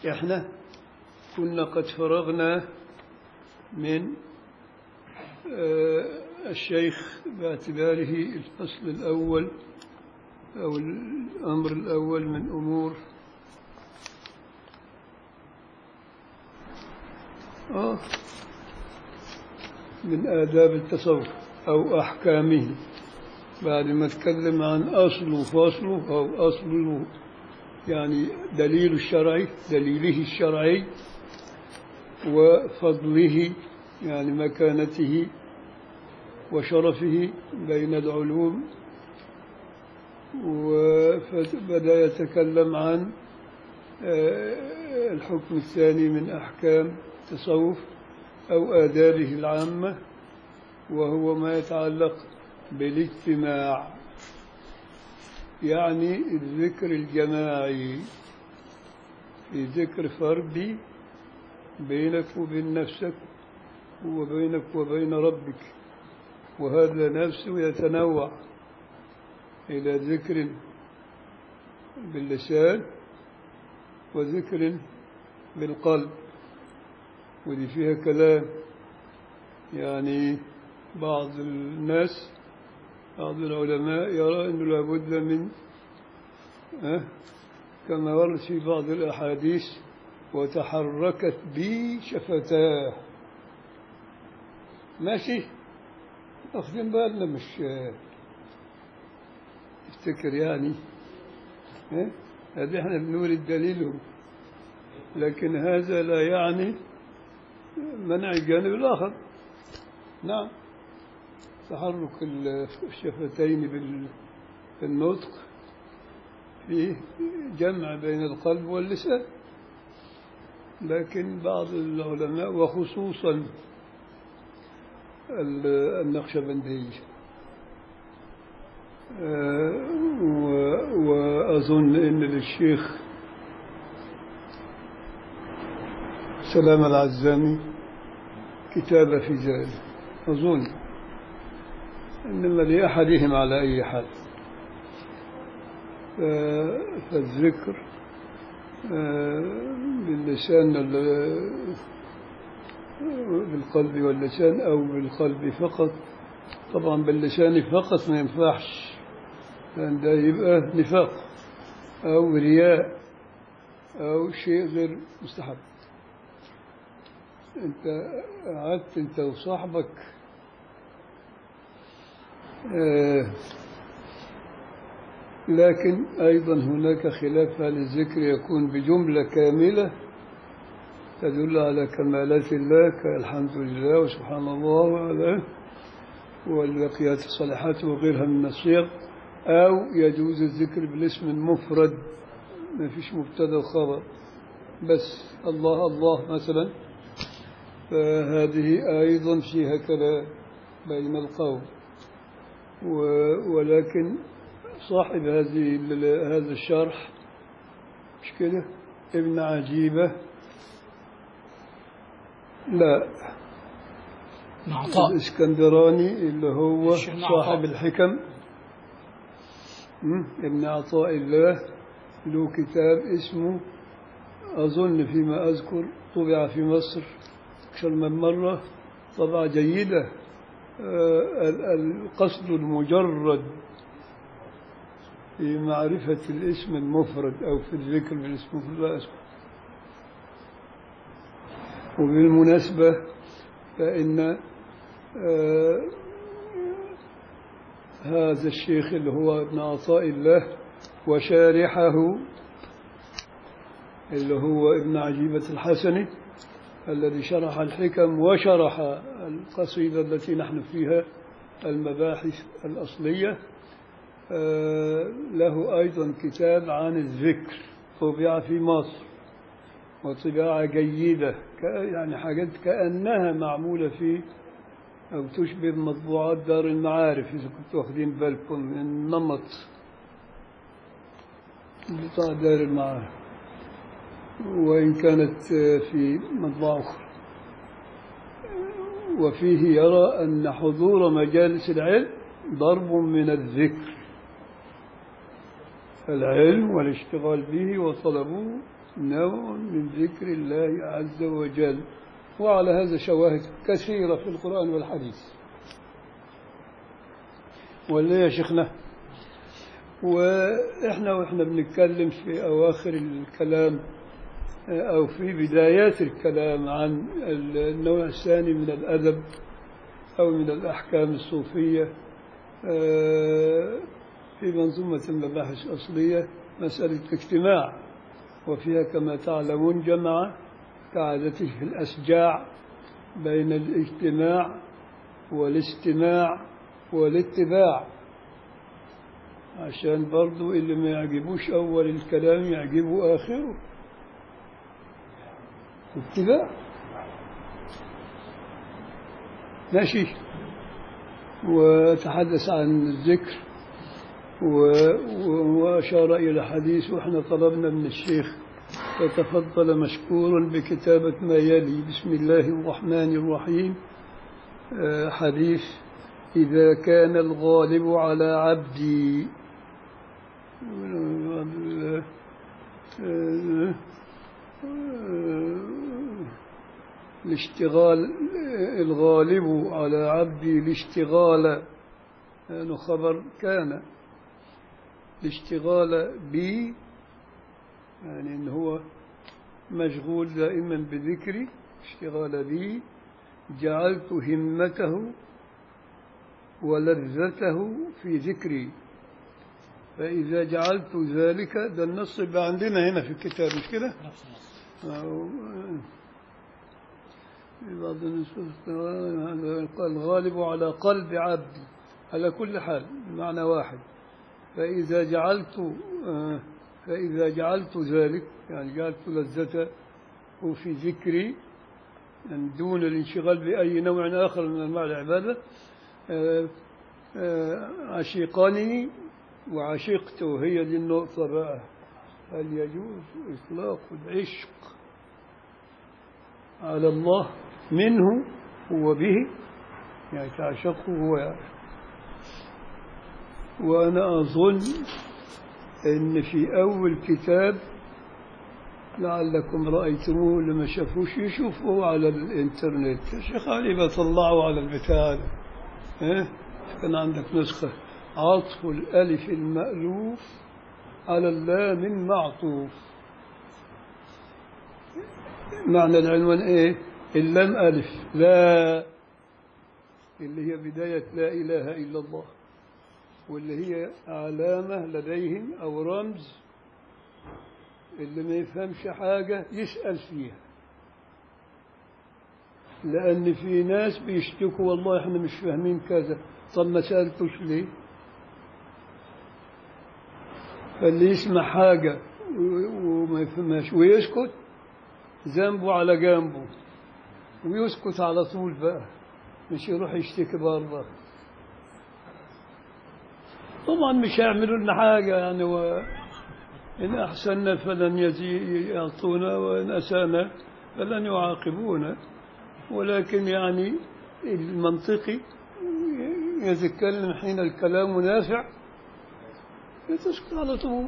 إحنا كنا قد فرغنا من آه، الشيخ باعتباره الفصل الأول أو الأمر الأول من أمور آه من آداب التصوف أو أحكامه بعد ما تكلم عن أصله وفصله أو أصله يعني دليل الشرعي دليله الشرعي وفضله يعني مكانته وشرفه بين العلوم وبدأ يتكلم عن آه، الحكم الثاني من أحكام التصوف أو آدابه العامة وهو ما يتعلق بالاجتماع يعني الذكر الجماعي في ذكر فردي بينك وبين نفسك وبينك وبين ربك وهذا نفسه يتنوع إلى ذكر باللسان وذكر بالقلب ودي فيها كلام يعني بعض الناس بعض العلماء يرى أنه لابد من أه كما ورد في بعض الأحاديث وتحركت بي شفتاه ماشي واخدين بالنا مش افتكر يعني ها؟ هذا احنا بنورد دليلهم لكن هذا لا يعني منع الجانب الآخر نعم تحرك الشفتين بال- بالنطق فيه جمع بين القلب واللسان لكن بعض العلماء وخصوصا ال- النقشبندي آه، و- وأظن أن للشيخ سلام العزامي كتابة في ذلك أظن إنما لأحدهم على أي حال ف- فالذكر آه، باللسان ال- بالقلب واللسان أو بالقلب فقط طبعا باللسان فقط ما ينفعش لأن ده يبقى نفاق أو رياء أو شيء غير مستحب أنت قعدت أنت وصاحبك آه، لكن أيضا هناك خلاف هل الذكر يكون بجملة كاملة تدل على كمالات الله كالحمد لله وسبحان الله وعلى والبقيات الصالحات وغيرها من الصيغ أو يجوز الذكر بالاسم المفرد ما فيش مبتدا وخبر بس الله الله مثلا فهذه أيضا فيها كلام بين القوم و- ولكن صاحب هذه ال- هذا الشرح مش كده ابن عجيبة لا ابن عطاء الاسكندراني اللي هو الشيخ ابن صاحب عطاء. الحكم مم، ابن عطاء الله له كتاب اسمه أظن فيما أذكر طبع في مصر أكثر من مرة طبعة جيدة آه، ال- القصد المجرد في معرفة الاسم المفرد أو في الذكر بالاسم المفرد لا أذكر وبالمناسبة فإن آه، هذا الشيخ اللي هو ابن عطاء الله وشارحه اللي هو ابن عجيبة الحسني الذي شرح الحكم وشرح القصيدة التي نحن فيها المباحث الأصلية آه، له أيضا كتاب عن الذكر طبع في مصر وطباعة جيدة ك- يعني حاجات كأنها معمولة في أو تشبه مطبوعات دار المعارف إذا كنتوا واخدين بالكم من النمط بتاع دار المعارف وإن كانت آه، في مطبعة أخرى وفيه يرى أن حضور مجالس العلم ضرب من الذكر العلم والاشتغال به وطلبه نوع من ذكر الله عز وجل وعلى هذا شواهد كثيرة في القرآن والحديث ولا يا شيخنا وإحنا وإحنا بنتكلم في أواخر الكلام أو في بدايات الكلام عن النوع الثاني من الأدب أو من الأحكام الصوفية آه، في منظومة المباحث الأصلية مسألة الاجتماع وفيها كما تعلمون جمع كعادته في الأسجاع بين الاجتماع والاستماع والاتباع عشان برضو اللي ما يعجبوش أول الكلام يعجبه آخره اتباع ماشي وتحدث عن الذكر و- وأشار إلى حديث وإحنا طلبنا من الشيخ يتفضل مشكورا بكتابة ما يلي بسم الله الرحمن الرحيم آه، حديث إذا كان الغالب على عبدي آه، آه، الاشتغال الغالب على عبدي الاشتغال يعني خبر كان الاشتغال بي يعني ان هو مشغول دائما بذكري اشتغال بي جعلت همته ولذته في ذكري فإذا جعلت ذلك ده النص اللي عندنا هنا في الكتاب مش كده؟ نفس النص في بعض النصوص الغالب على قلب عبدي على كل حال بمعنى واحد فإذا جعلت آه، فإذا جعلت ذلك يعني جعلت لذته في ذكري يعني دون الانشغال بأي نوع آخر من أنواع العبادة آه، آه، عشيقني وعشقته هي دي النقطة بقى هل يجوز إطلاق العشق على الله منه وبه يعني تعشقه هو يعشق وأنا أظن أن في أول كتاب لعلكم رأيتموه لما شافوش يشوفوه على الإنترنت الشيخ علي بطلعه على البتاع ده. إيه؟ كان عندك نسخة عطف الألف المألوف على اللام المعطوف معنى العنوان ايه اللام ألف لا اللي هي بداية لا إله إلا الله واللي هي علامة لديهم أو رمز اللي ما يفهمش حاجة يسأل فيها لأن في ناس بيشتكوا والله احنا مش فاهمين كذا طب ما سألتوش ليه فاللي يسمع حاجة و- وما يفهمهاش ويسكت ذنبه على جنبه ويسكت على طول بقى مش يروح يشتكي بره طبعا مش هيعملوا لنا حاجة يعني و... إن أحسنا فلن يزي يعطونا وإن أسانا فلن يعاقبونا ولكن يعني المنطقي يتكلم حين الكلام نافع تسكت على طول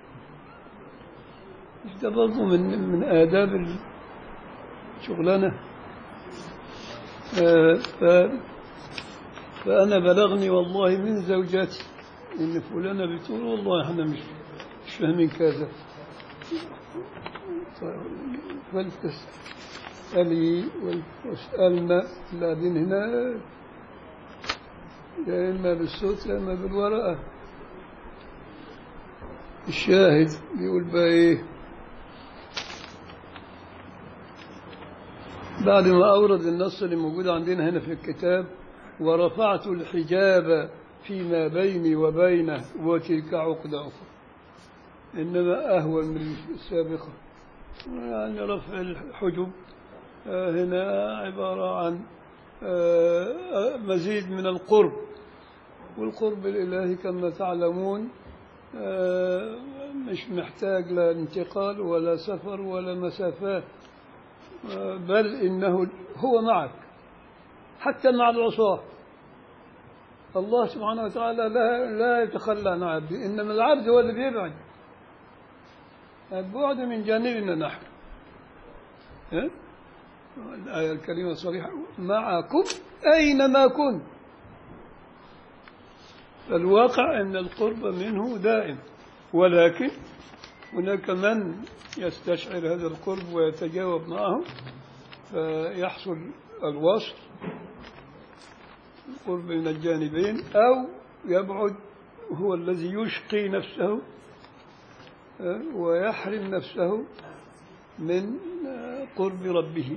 ده برضه من من آداب الشغلانة آه، ف- فأنا بلغني والله من زوجتي إن فلانة بتقول والله إحنا مش مش فاهمين كذا فلتسألي واسألنا الذين هنا يا إما بالصوت يا إما بالورقة الشاهد بيقول بقى إيه بعد ما أورد النص اللي موجود عندنا هنا في الكتاب ورفعت الحجاب فيما بيني وبينه وتلك عقدة أخرى إنما أهون من السابقة يعني رفع الحجب آه، هنا عبارة عن آه، آه، مزيد من القرب والقرب الإلهي كما تعلمون آه، مش محتاج لا انتقال ولا سفر ولا مسافات آه، بل إنه هو معك حتى مع العصاة الله سبحانه وتعالى لا لا يتخلى عن عبده إنما العبد هو اللي بيبعد البعد من جانبنا نحن ها؟ الآية الكريمة صريحة معكم أينما كنت فالواقع أن القرب منه دائم ولكن هناك من يستشعر هذا القرب ويتجاوب معه فيحصل الوصل القرب من الجانبين أو يبعد هو الذي يشقي نفسه آه، ويحرم نفسه من آه، قرب ربه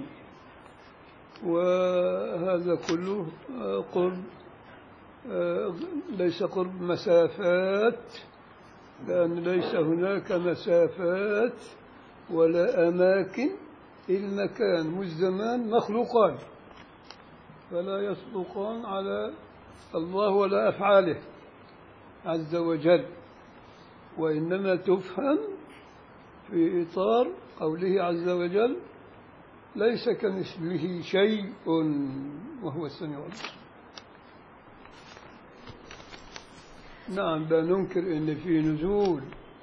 وهذا كله آه، قرب آه، ليس قرب مسافات لأن ليس هناك مسافات ولا أماكن المكان والزمان مخلوقان فلا يصدقان على الله ولا أفعاله عز وجل وإنما تفهم في إطار قوله عز وجل ليس كمثله شيء وهو السميع البصير نعم لا ننكر ان في نزول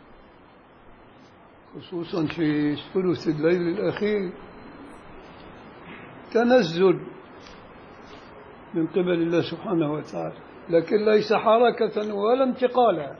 خصوصا في ثلث الليل الاخير تنزل من قبل الله سبحانه وتعالى لكن ليس حركة ولا انتقالا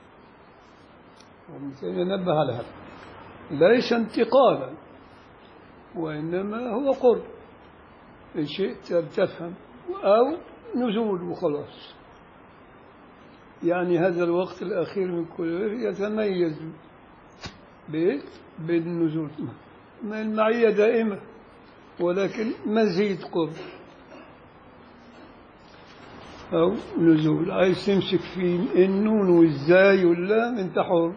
وابن تيمية نبه على هذا ليس انتقالا وإنما هو قرب إن شئت تفهم أو نزول وخلاص يعني هذا الوقت الأخير من كل يتميز ب- بالنزول ما المعية دائمة ولكن مزيد قرب أو نزول عايز تمسك في النون والزاي واللام انت حر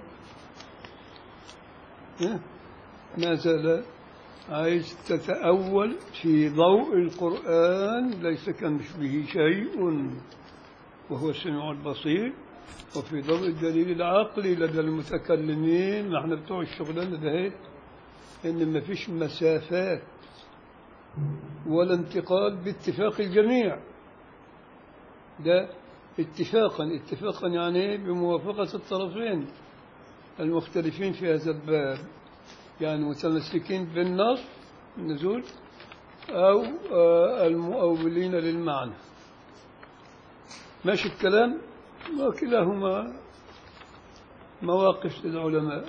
ها؟ ما زال عايز تتأول في ضوء القرآن ليس كمثله شيء وهو السميع البصير وفي ضوء الدليل العقلي لدى المتكلمين نحن بتوع الشغلانة ده هيك إن ما فيش مسافات ولا انتقال باتفاق الجميع ده اتفاقا اتفاقا يعني إيه؟ بموافقة الطرفين المختلفين في هذا الباب يعني متمسكين بالنص النزول أو آه، المؤولين للمعنى ماشي الكلام وكلاهما مواقف للعلماء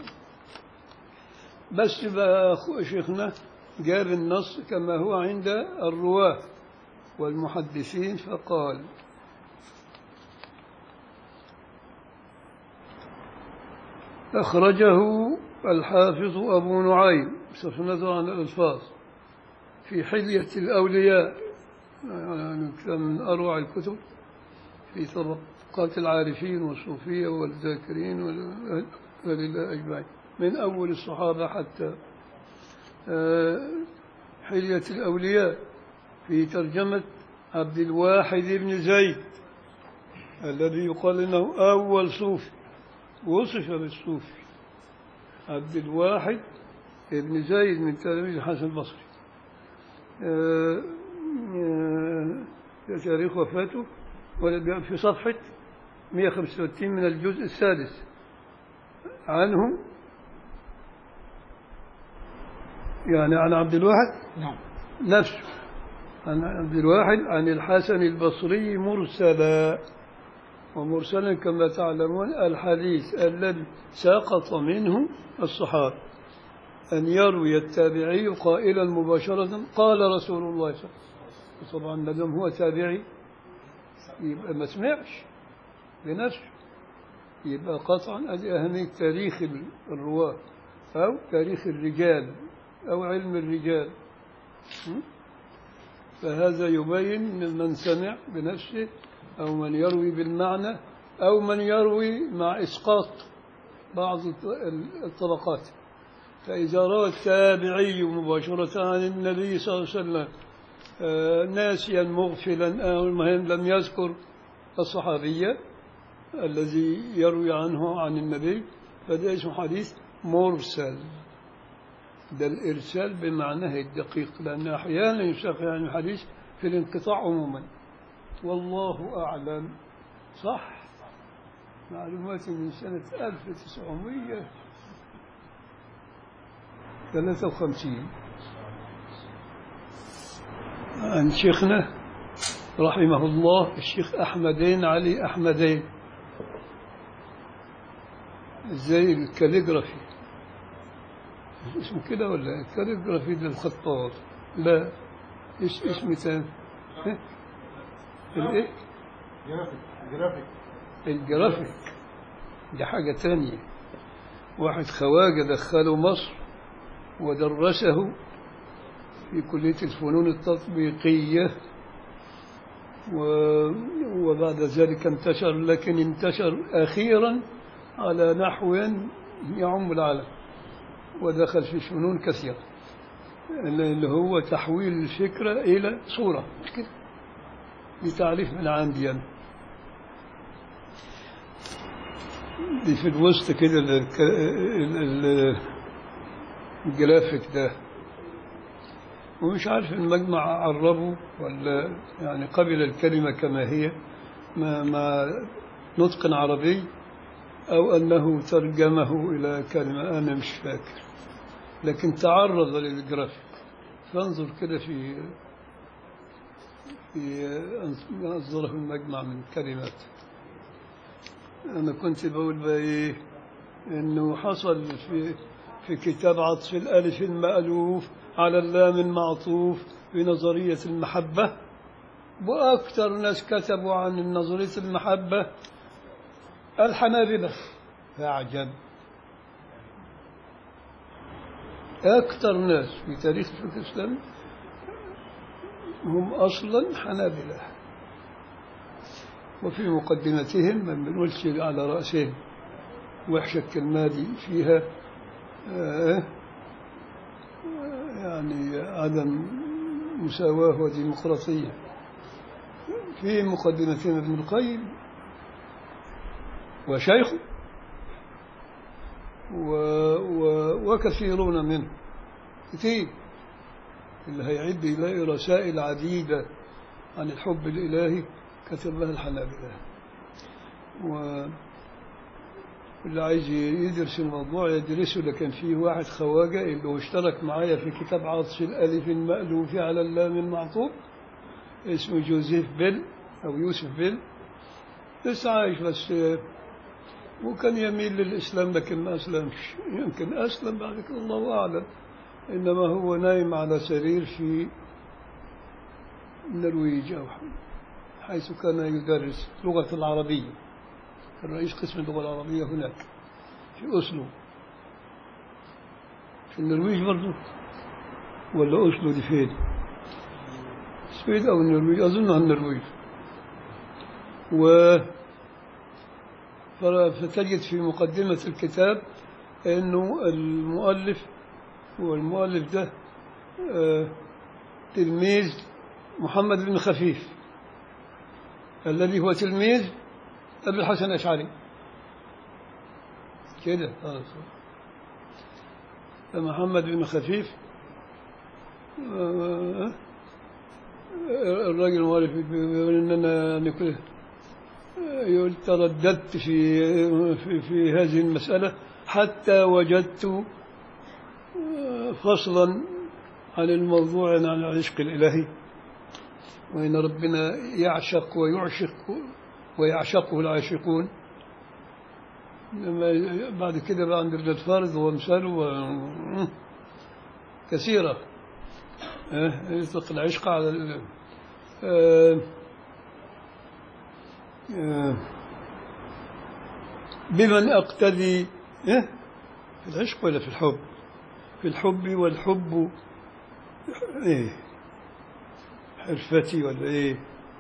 بس بقى أخو- شيخنا جاب النص كما هو عند الرواة والمحدثين فقال أخرجه الحافظ أبو نعيم بصرف النظر عن الألفاظ في حلية الأولياء يعني كتاب من أروع الكتب في طبقات العارفين والصوفية والذاكرين ولله أجمعين من أول الصحابة حتى آه، حلية الأولياء في ترجمة عبد الواحد بن زيد الذي يقال إنه أول صوفي وصف بالصوفي عبد الواحد بن زيد من تلاميذ الحسن البصري آه، آه، تاريخ وفاته ولا في صفحة 165 من الجزء السادس عنه يعني عن عبد الواحد نعم نفسه عن عبد الواحد عن الحسن البصري مرسلا ومرسلا كما تعلمون الحديث الذي سقط منه الصحابة أن يروي التابعي قائلا مباشرة قال رسول الله صلى الله عليه وسلم طبعا ما دام هو تابعي يبقى ما سمعش بنفسه يبقى قطعا هذه أهمية تاريخ الرواة أو تاريخ الرجال أو علم الرجال م? فهذا يبين من من سمع بنفسه أو من يروي بالمعنى أو من يروي مع إسقاط بعض الطبقات فإذا روى التابعي مباشرة عن النبي صلى الله عليه وسلم آه، ناسيا مغفلا أو المهم لم يذكر الصحابية الذي يروي عنه عن النبي فده اسمه حديث مرسل ده الإرسال بمعناه الدقيق لأن أحيانا يشتغل عن الحديث في الانقطاع عموما والله أعلم صح معلومات من سنة 1900 53 عن شيخنا رحمه الله الشيخ أحمدين علي أحمدين زي الكاليغرافي اسمه كده ولا الكاليغرافي ده الخطاط لا ايش اسم تاني إيه؟ الايه جرافيك جرافيك الجرافيك دي حاجة تانية واحد خواجة دخله مصر ودرسه في كلية الفنون التطبيقية و- وبعد ذلك انتشر لكن انتشر أخيرا على نحو يعم العالم ودخل في فنون كثيرة اللي هو تحويل الفكرة إلى صورة مش كده بتعريف من عندي أنا دي في الوسط كده ال- ال- ال- الجرافيك ده ومش عارف المجمع عربه ولا يعني قبل الكلمة كما هي مع مع نطق عربي أو أنه ترجمه إلى كلمة أنا مش فاكر لكن تعرض للجرافيك فانظر كده في في أنظره المجمع من كلمات أنا كنت بقول بقى إيه إنه حصل في في كتاب عطف الألف المألوف على اللام المعطوف في نظرية المحبة وأكثر ناس كتبوا عن نظرية المحبة الحنابلة فأعجب أكثر ناس في تاريخ الفقه الإسلامي هم أصلا حنابلة وفي مقدمتهم ما بنقولش على رأسهم وحشة الكلمة دي فيها آه، يعني عدم مساواة وديمقراطية في مقدمتهم ابن القيم وشيخه و و وكثيرون منهم كثير اللي هيعد يلاقي رسائل عديدة عن الحب الإلهي كتبها الحنابلة و اللي عايز يدرس الموضوع يدرسه لكن فيه واحد خواجة اللي هو اشترك معايا في كتاب عطف الألف المألوف على اللام المعطوف اسمه جوزيف بيل أو يوسف بيل لسه عايش بس وكان يميل للإسلام لكن ما أسلمش يمكن أسلم بعد كده الله أعلم إنما هو نايم على سرير في النرويج أو حيث كان يدرس لغة العربية كان رئيس قسم اللغة العربية هناك في أوسلو في النرويج برضه ولا أوسلو دي فين؟ السويد أو النرويج أظنها النرويج و فتجد في مقدمة الكتاب أنه المؤلف والمؤلف ده آه، تلميذ محمد بن خفيف الذي هو تلميذ أبي الحسن الأشعري كده خلاص محمد بن خفيف آه، الراجل المؤلف بيقول ان انا يعني كده يقول ترددت في في, في هذه المسألة حتى وجدت فصلا عن الموضوع عن العشق الإلهي وإن ربنا يعشق ويعشق ويعشقه العاشقون لما بعد كده بقى عند الفارض وامثاله و- كثيرة آه، يطلق العشق على ال- آه، آه، بمن أقتدي إيه؟ في العشق ولا في الحب في الحب والحب إيه حرفتي ولا إيه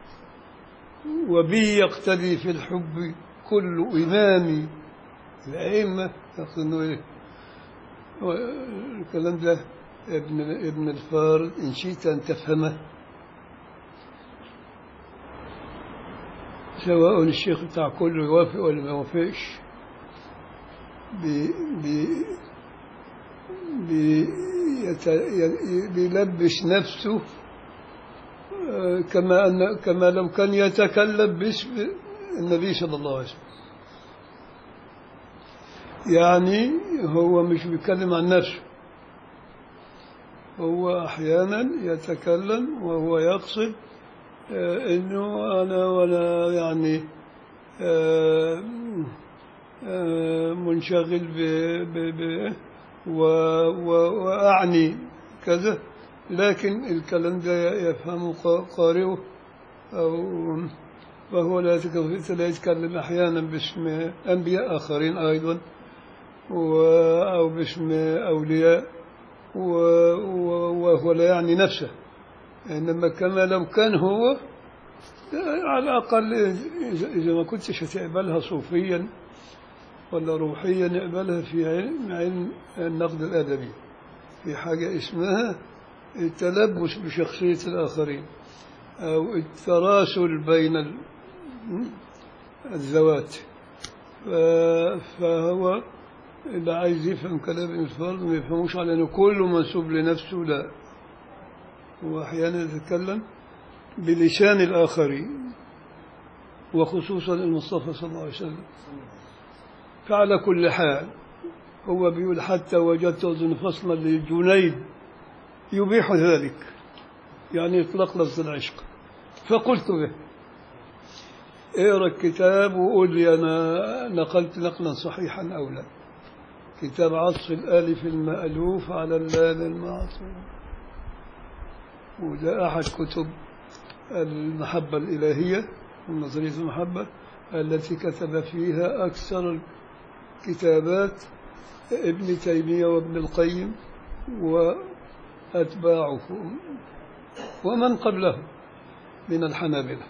وبي يقتدي في الحب كل إمام الأئمة يقصدون إيه هو الكلام ده ابن ابن الفارض إن شئت أن تفهمه سواء الشيخ بتاع كله يوافق ولا ما يوافقش بي بي بي يت- ي- بيلبس نفسه آه، كما أن كما لو كان يتكلم باسم النبي صلى الله عليه وسلم يعني هو مش بيتكلم عن نفسه هو أحيانا يتكلم وهو يقصد آه، إنه أنا ولا يعني آه، آه، منشغل ب ب ب و و وأعني كذا لكن الكلام ده يفهمه قا- قارئه أو فهو لا يتك- لا يتكلم أحيانا باسم أنبياء آخرين أيضا و- أو باسم أولياء و- و- وهو لا يعني نفسه إنما كما لو كان هو على الأقل إذا إذا ما كنتش هتقبلها صوفيا ولا روحيا اقبلها في علم, علم النقد الأدبي في حاجة اسمها التلبس بشخصية الآخرين أو التراسل بين ال- الذوات ف- فهو اللي عايز يفهم كلام الفرد ما يفهموش على انه كله منسوب لنفسه لا هو احيانا يتكلم بلسان الاخرين وخصوصا المصطفى صلى الله عليه وسلم فعلى كل حال هو بيقول حتى وجدت اظن فصلا للجنيد يبيح ذلك يعني اطلاق لفظ العشق فقلت به اقرا الكتاب وقول لي انا نقلت نقلا صحيحا او لا كتاب عطف الالف المالوف على اللام المعطوف وده احد كتب المحبه الالهيه نظريه المحبه التي كتب فيها اكثر الكتابات ابن تيميه وابن القيم واتباعه ومن قبله من الحنابله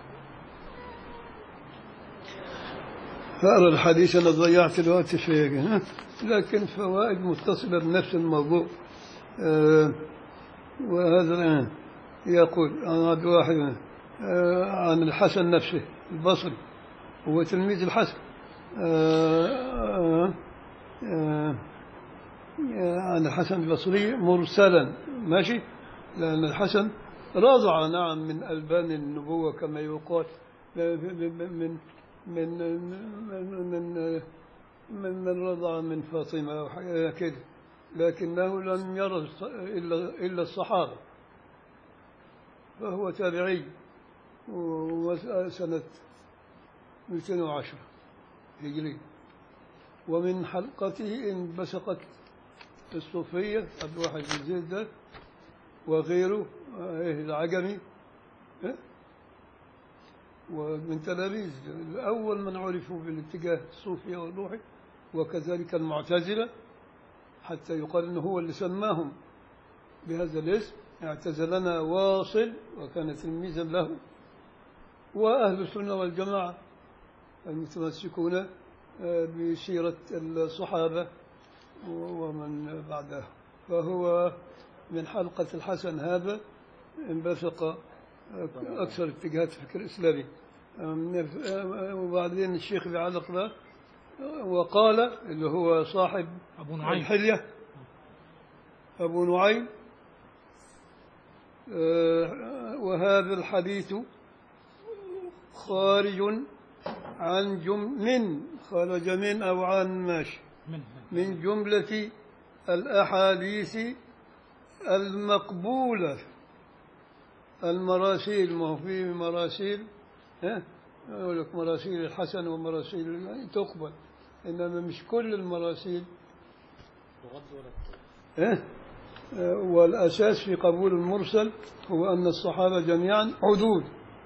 فأرى الحديث أنا ضيعت الوقت في ها؟ لكن فوائد متصلة بنفس الموضوع آه وهذا الآن يقول عن عبد واحد آه عن الحسن نفسه البصري هو تلميذ الحسن آه آه آه عن الحسن البصري مرسلا ماشي لأن الحسن رضع نعم من ألبان النبوة كما يقال من من من من من, من رضع من فاطمة أو حاجة كده لكنه لم يرى إلا إلا الصحابة فهو تابعي وسنة 210 هجري ومن حلقته انبثقت الصوفية عبد الواحد بن زيد ده وغيره آه، العجمي آه، ومن تلاميذ أول من عرفوا بالاتجاه الصوفي والروحي وكذلك المعتزلة حتى يقال أنه هو اللي سماهم بهذا الاسم اعتزلنا واصل وكان تلميذا له وأهل السنة والجماعة المتمسكون آه، بسيرة الصحابة ومن بعده فهو من حلقة الحسن هذا انبثق أكثر اتجاهات الفكر الإسلامي وبعدين الشيخ بيعلق له وقال اللي هو صاحب أبو نعيم الحلية أبو نعيم آه، وهذا الحديث خارج عن جم من خرج من أو عن ماشي من من جملة الأحاديث المقبولة المراسيل ما هو في مراسيل ها يقول لك مراسيل الحسن ومراسيل تقبل إنما مش كل المراسيل ها آه، والأساس في قبول المرسل هو أن الصحابة جميعا عدول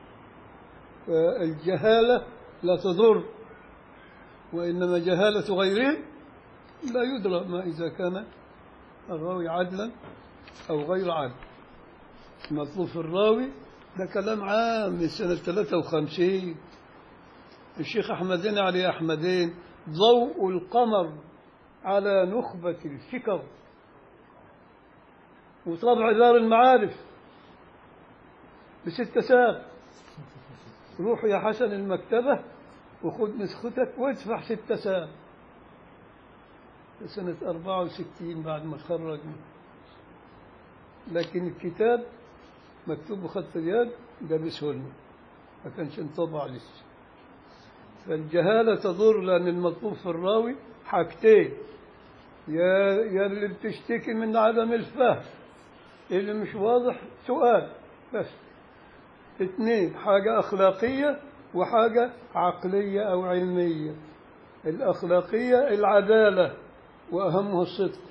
فالجهالة لا تضر وإنما جهالة غيرهم لا يدرى ما إذا كان الراوي عدلا أو غير عدل مطلوب في الراوي ده كلام عام من سنة 53 الشيخ أحمدين علي أحمدين ضوء القمر على نخبة الفكر وطبع دار المعارف بست ساعات روح يا حسن المكتبة وخذ نسختك وادفع ست ساعات سنة 64 بعد ما تخرج لكن الكتاب مكتوب بخط اليد ده بسهولنا ما كانش انطبع لسه فالجهالة تضر لأن المطلوب في الراوي حاجتين يا يا اللي بتشتكي من عدم الفهم اللي مش واضح سؤال بس اثنين حاجة أخلاقية وحاجة عقلية أو علمية الأخلاقية العدالة وأهمها الصدق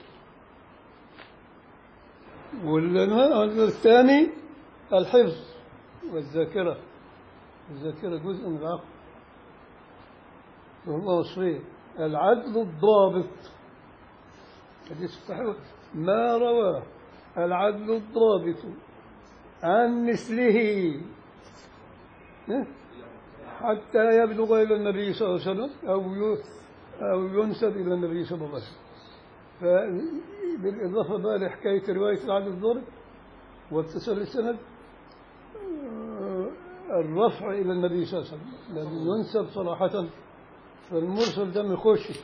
والثاني الحفظ والذاكرة الذاكرة جزء من العقل وهو وصفين العدل الضابط حديث صحيح ما رواه العدل الضابط عن مثله حتى يبلغ إلى النبي صلى الله عليه وسلم أو ي- أو ينسب إلى النبي صلى الله عليه وسلم فبالإضافة بقى لحكاية رواية العدل الضابط واتصال السند آه، الرفع إلى النبي صلى الله عليه وسلم لأنه ينسب صراحة فالمرسل ده ما يخش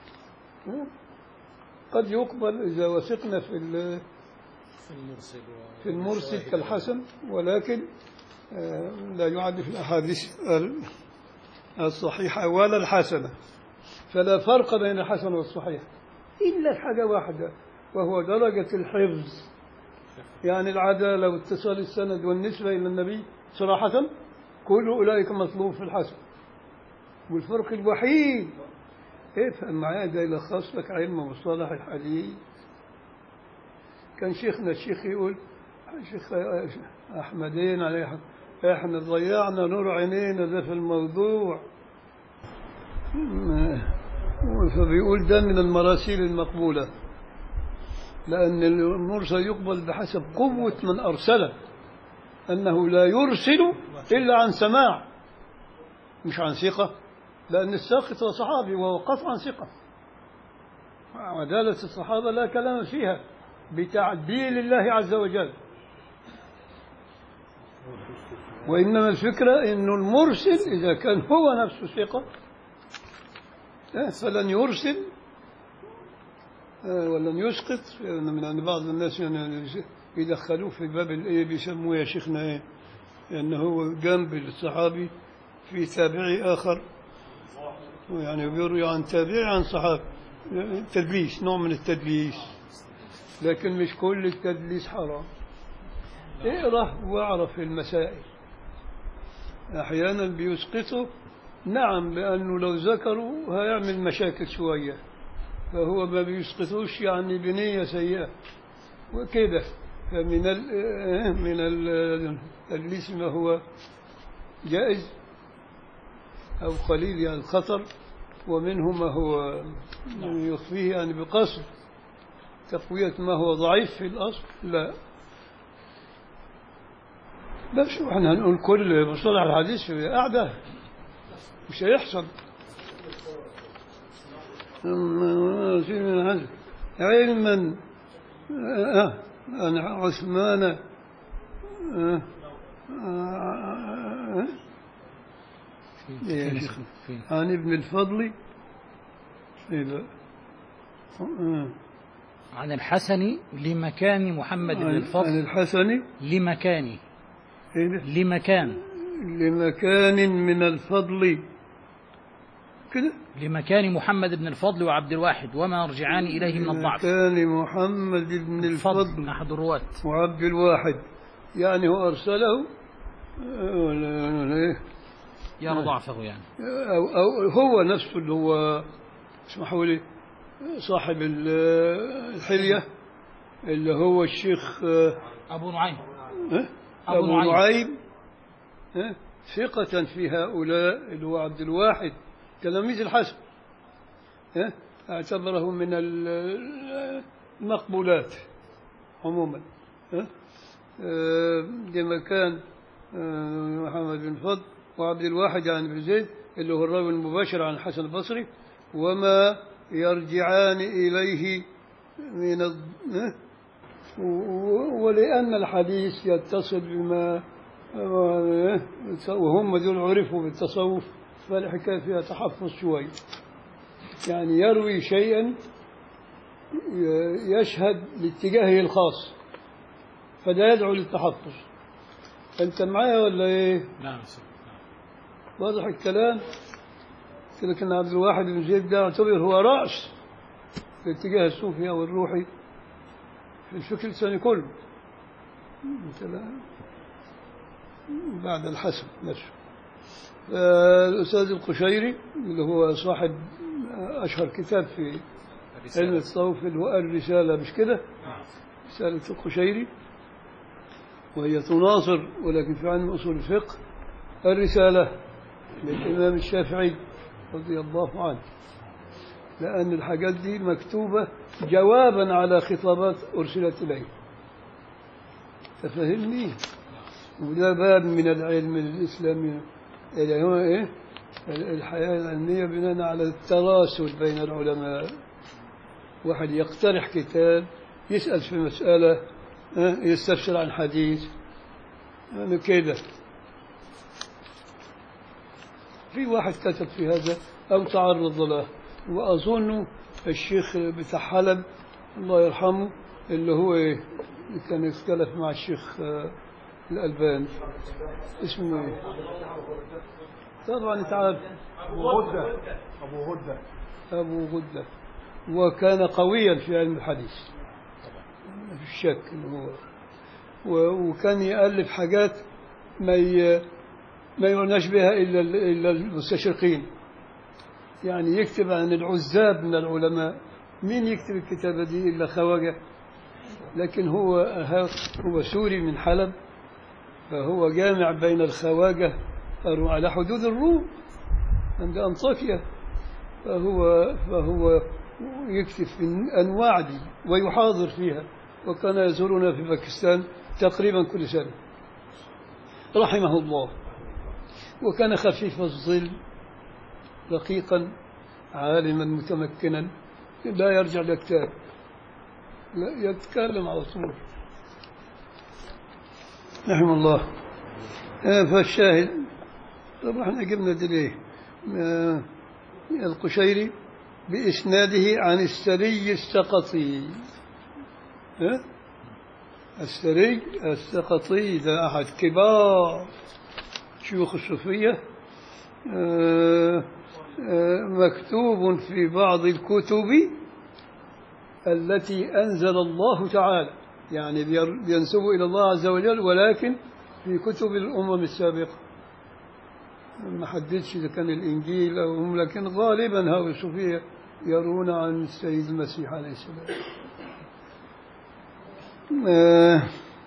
قد يقبل إذا وثقنا في ال- في المرسل و- في المرسل كالحسن ولكن آه، لا يعد في الأحاديث ال- الصحيحة ولا الحسنة فلا فرق بين الحسن والصحيح إلا حاجة واحدة وهو درجة الحفظ يعني العدالة واتصال السند والنسبة إلى النبي صراحة كل أولئك مطلوب في الحسن والفرق الوحيد افهم معايا ده يلخص لك علم مصطلح الحديث كان شيخنا الشيخ يقول شيخ أحمدين عليه حق. احنا ضيعنا نور عينينا ده في الموضوع فبيقول ده من المراسيل المقبولة لأن المرسل يقبل بحسب قوة من أرسله أنه لا يرسل إلا عن سماع مش عن ثقة لأن الساقط هو صحابي وهو قطعا ثقة عدالة الصحابة لا كلام فيها بتعديل الله عز وجل وإنما الفكرة أنه المرسل إذا كان هو نفسه ثقة آه، فلن يرسل آه، ولن يسقط لأن من عند بعض الناس يعني يدخلوه في باب الايه بيسموه يا شيخنا ايه انه هو جنب الصحابي في تابعي اخر يعني بيروي عن تابعي عن صحابي تدليس نوع من التدليس لكن مش كل التدليس حرام اقرا واعرف المسائل احيانا بيسقطه نعم لانه لو ذكروا هيعمل مشاكل شويه فهو ما بيسقطوش يعني بنيه سيئه وكده فمن ال من ال- التدليس ما هو جائز أو قليل يعني الخطر ومنه ما هو يخفيه يعني بقصد تقوية ما هو ضعيف في الأصل لا لا شو احنا هنقول كل مصطلح الحديث في قاعدة مش هيحصل علما آه عن عثمان آه آه في- يا في- شيخ. في- عن ابن الفضل إيه بقى؟ آه. عن الحسن لمكان محمد بن عن عن الفضل الحسن لمكان إيه ده؟ لمكان لمكان من الفضل كده لمكان محمد بن الفضل وعبد الواحد وما يرجعان إليه من الضعف لمكان محمد بن الفضل أحد الرواة وعبد الواحد يعني هو أرسله آه، ولا ولا إيه يرى ضعفه يعني أو, أو هو نفسه اللي هو اسمحوا لي صاحب ال- الحلية اللي هو الشيخ آه، أبو نعيم ها؟ أبو أبو نعيم. نعيم ها؟ ثقة في هؤلاء اللي هو عبد الواحد تلاميذ الحسن ها؟ اعتبره من ال- المقبولات عموما ها؟ آه، لمكان آه، محمد بن فضل وعبد الواحد عن ابن زيد اللي هو الراوي المباشر عن الحسن البصري وما يرجعان إليه من الض- ها؟ و- ولأن الحديث يتصل بما وهم دول عرفوا بالتصوف فالحكاية فيها تحفظ شوي يعني يروي شيئا ي- يشهد لاتجاهه الخاص فده يدعو للتحفظ أنت معايا ولا إيه؟ نعم واضح الكلام قلت لك ان عبد الواحد بن زيد ده يعتبر هو راس الاتجاه الصوفي او الروحي في الفكر الثاني كله مثلا بعد الحسب نفسه آه، الأستاذ القشيري اللي هو صاحب أشهر كتاب في علم الرسالة التصوف اللي هو الرسالة مش كده؟ رسالة القشيري وهي تناصر ولكن في علم أصول الفقه الرسالة للإمام الشافعي رضي الله عنه لأن الحاجات دي مكتوبة جوابا على خطابات أرسلت إليه تفهمني وده باب من العلم الإسلامي اللي هو إيه الحياة العلمية بناء على التراسل بين العلماء واحد يقترح كتاب يسأل في مسألة ها، يستفسر عن حديث يعني كده في واحد كتب في هذا أو تعرض له وأظن الشيخ بتاع حلب الله يرحمه اللي هو إيه اللي كان يختلف مع الشيخ آه، الألباني اسمه إيه طبعا أنت عارف أبو غدة أبو غدة أبو غدة وكان قويا في علم الحديث ما في شك إنه هو و- وكان يألف حاجات ما ي... ما يعناش بها إلا ال- إلا المستشرقين يعني يكتب عن العزاب من العلماء مين يكتب الكتابة دي إلا خواجة لكن هو هو سوري من حلب فهو جامع بين الخواجة على حدود الروم عند أنطاكيا فهو فهو يكتب في الأنواع دي ويحاضر فيها وكان يزورنا في باكستان تقريبا كل سنة رحمه الله وكان خفيف الظل رقيقا عالما متمكنا لا يرجع لكتاب لا يتكلم على طول رحمه الله آه، فالشاهد طبعا احنا جبنا دي ليه آه، القشيري بإسناده عن السري السقطي ها؟ السري السقطي ده أحد كبار شيوخ الصوفية آه، آه، مكتوب في بعض الكتب التي أنزل الله تعالى يعني بير- بينسب إلى الله عز وجل ولكن في كتب الأمم السابقة ما حددش إذا كان الإنجيل أو هم لكن غالبا هؤلاء الصوفية يرون عن السيد المسيح عليه السلام آه،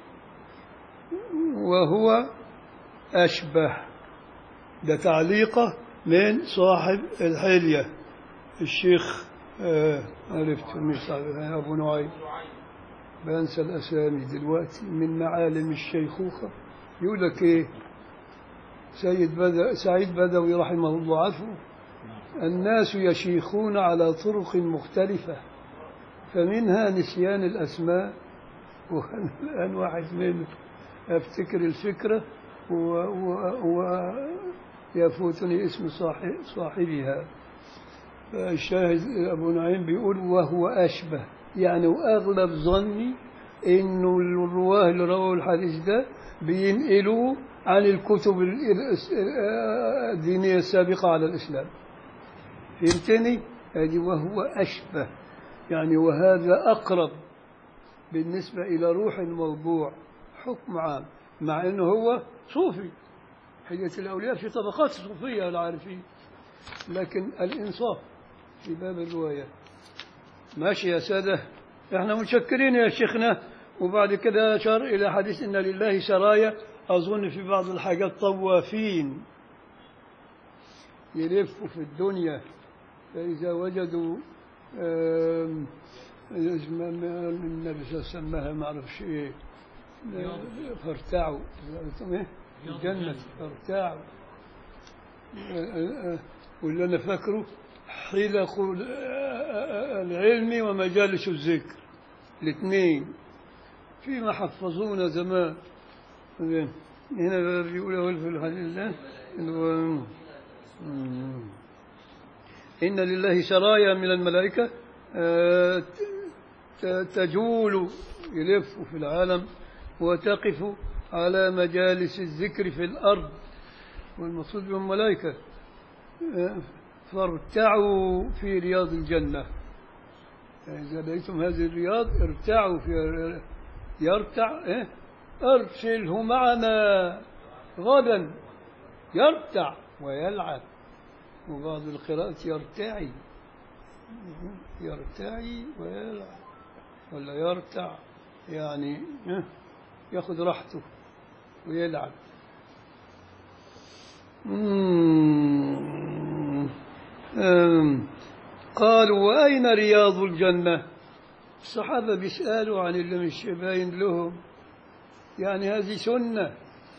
وهو أشبه ده تعليقة من صاحب الحلية الشيخ آه، عرفت مش صاحب أبو نعيم بنسى الأسامي دلوقتي من معالم الشيخوخة يقول لك إيه سيد بدو سعيد بدوي رحمه الله عفو الناس يشيخون على طرق مختلفة فمنها نسيان الأسماء والآن واحد منه أفتكر الفكرة و... و... و... يفوتني اسم صاحب صاحبها الشاهد أبو نعيم بيقول وهو أشبه يعني وأغلب ظني إنه الرواه اللي رووا الحديث ده بينقلوا عن الكتب ال- ال- الدينية السابقة على الإسلام فهمتني؟ هذه وهو أشبه يعني وهذا أقرب بالنسبة إلى روح الموضوع حكم عام مع أنه هو صوفي حية الأولياء في طبقات صوفية العارفين لكن الإنصاف في باب الرواية ماشي يا سادة احنا متشكرين يا شيخنا وبعد كده أشار إلى حديث إن لله سرايا أظن في بعض الحاجات طوافين يلفوا في الدنيا فإذا وجدوا آم، اسم- النبي صلى الله عليه وسلم سماها ما أعرفش إيه فارتعوا إيه؟ الجنة فارتعوا واللي أنا فاكره حلق العلم ومجالس الذكر الاثنين فيما حفظونا زمان زين. هنا بيقول في الحديث ده إنه- مم. إن لله سرايا من الملائكة آه، ت- تجول يلف في العالم وتقف على مجالس الذكر في الأرض والمقصود بهم ملائكة آه، فارتعوا في رياض الجنة يعني إذا لقيتم هذه الرياض ارتعوا في يرتع إيه؟ أرسله معنا غدا يرتع ويلعب وبعض القراءات يرتعي يرتعي ويلعب ولا يرتع يعني ها، ياخذ راحته ويلعب مم. أم. قالوا وأين رياض الجنة الصحابة بيسألوا عن اللي مش باين لهم يعني هذه سنة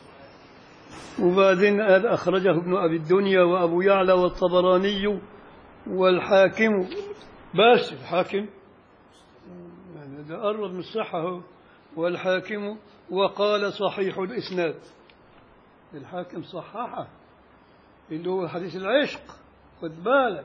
وبعدين قال أخرجه ابن أبي الدنيا وأبو يعلى والطبراني والحاكم بس الحاكم يعني ده قرب من الصحة هو. والحاكم وقال صحيح الإسناد الحاكم صححه اللي هو حديث العشق خد بالك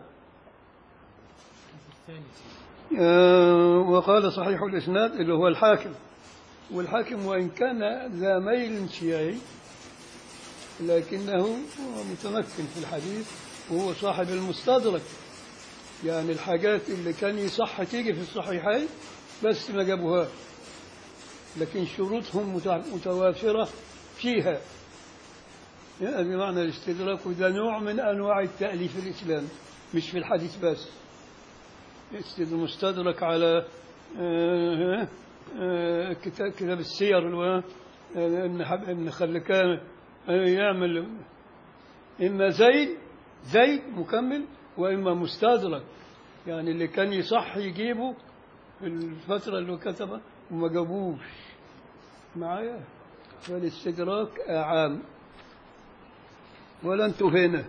آه، وقال صحيح الإسناد اللي هو الحاكم والحاكم وإن كان ذا ميل شيعي لكنه هو متمكن في الحديث وهو صاحب المستدرك يعني الحاجات اللي كان يصح تيجي في الصحيحين بس ما جابوها لكن شروطهم متع- متوافرة فيها يعني بمعنى الاستدراك وده نوع من أنواع التأليف الإسلامي مش في الحديث بس يستد- مستدرك على آه، آه، كتاب كتاب السير اللي هو آه، ابن حب- ابن خلكان آه، يعمل إما زيد زيد مكمل وإما مستدرك يعني اللي كان يصح يجيبه في الفترة اللي هو كتبها وما جابوش معايا فالاستدراك عام ولا انتوا هنا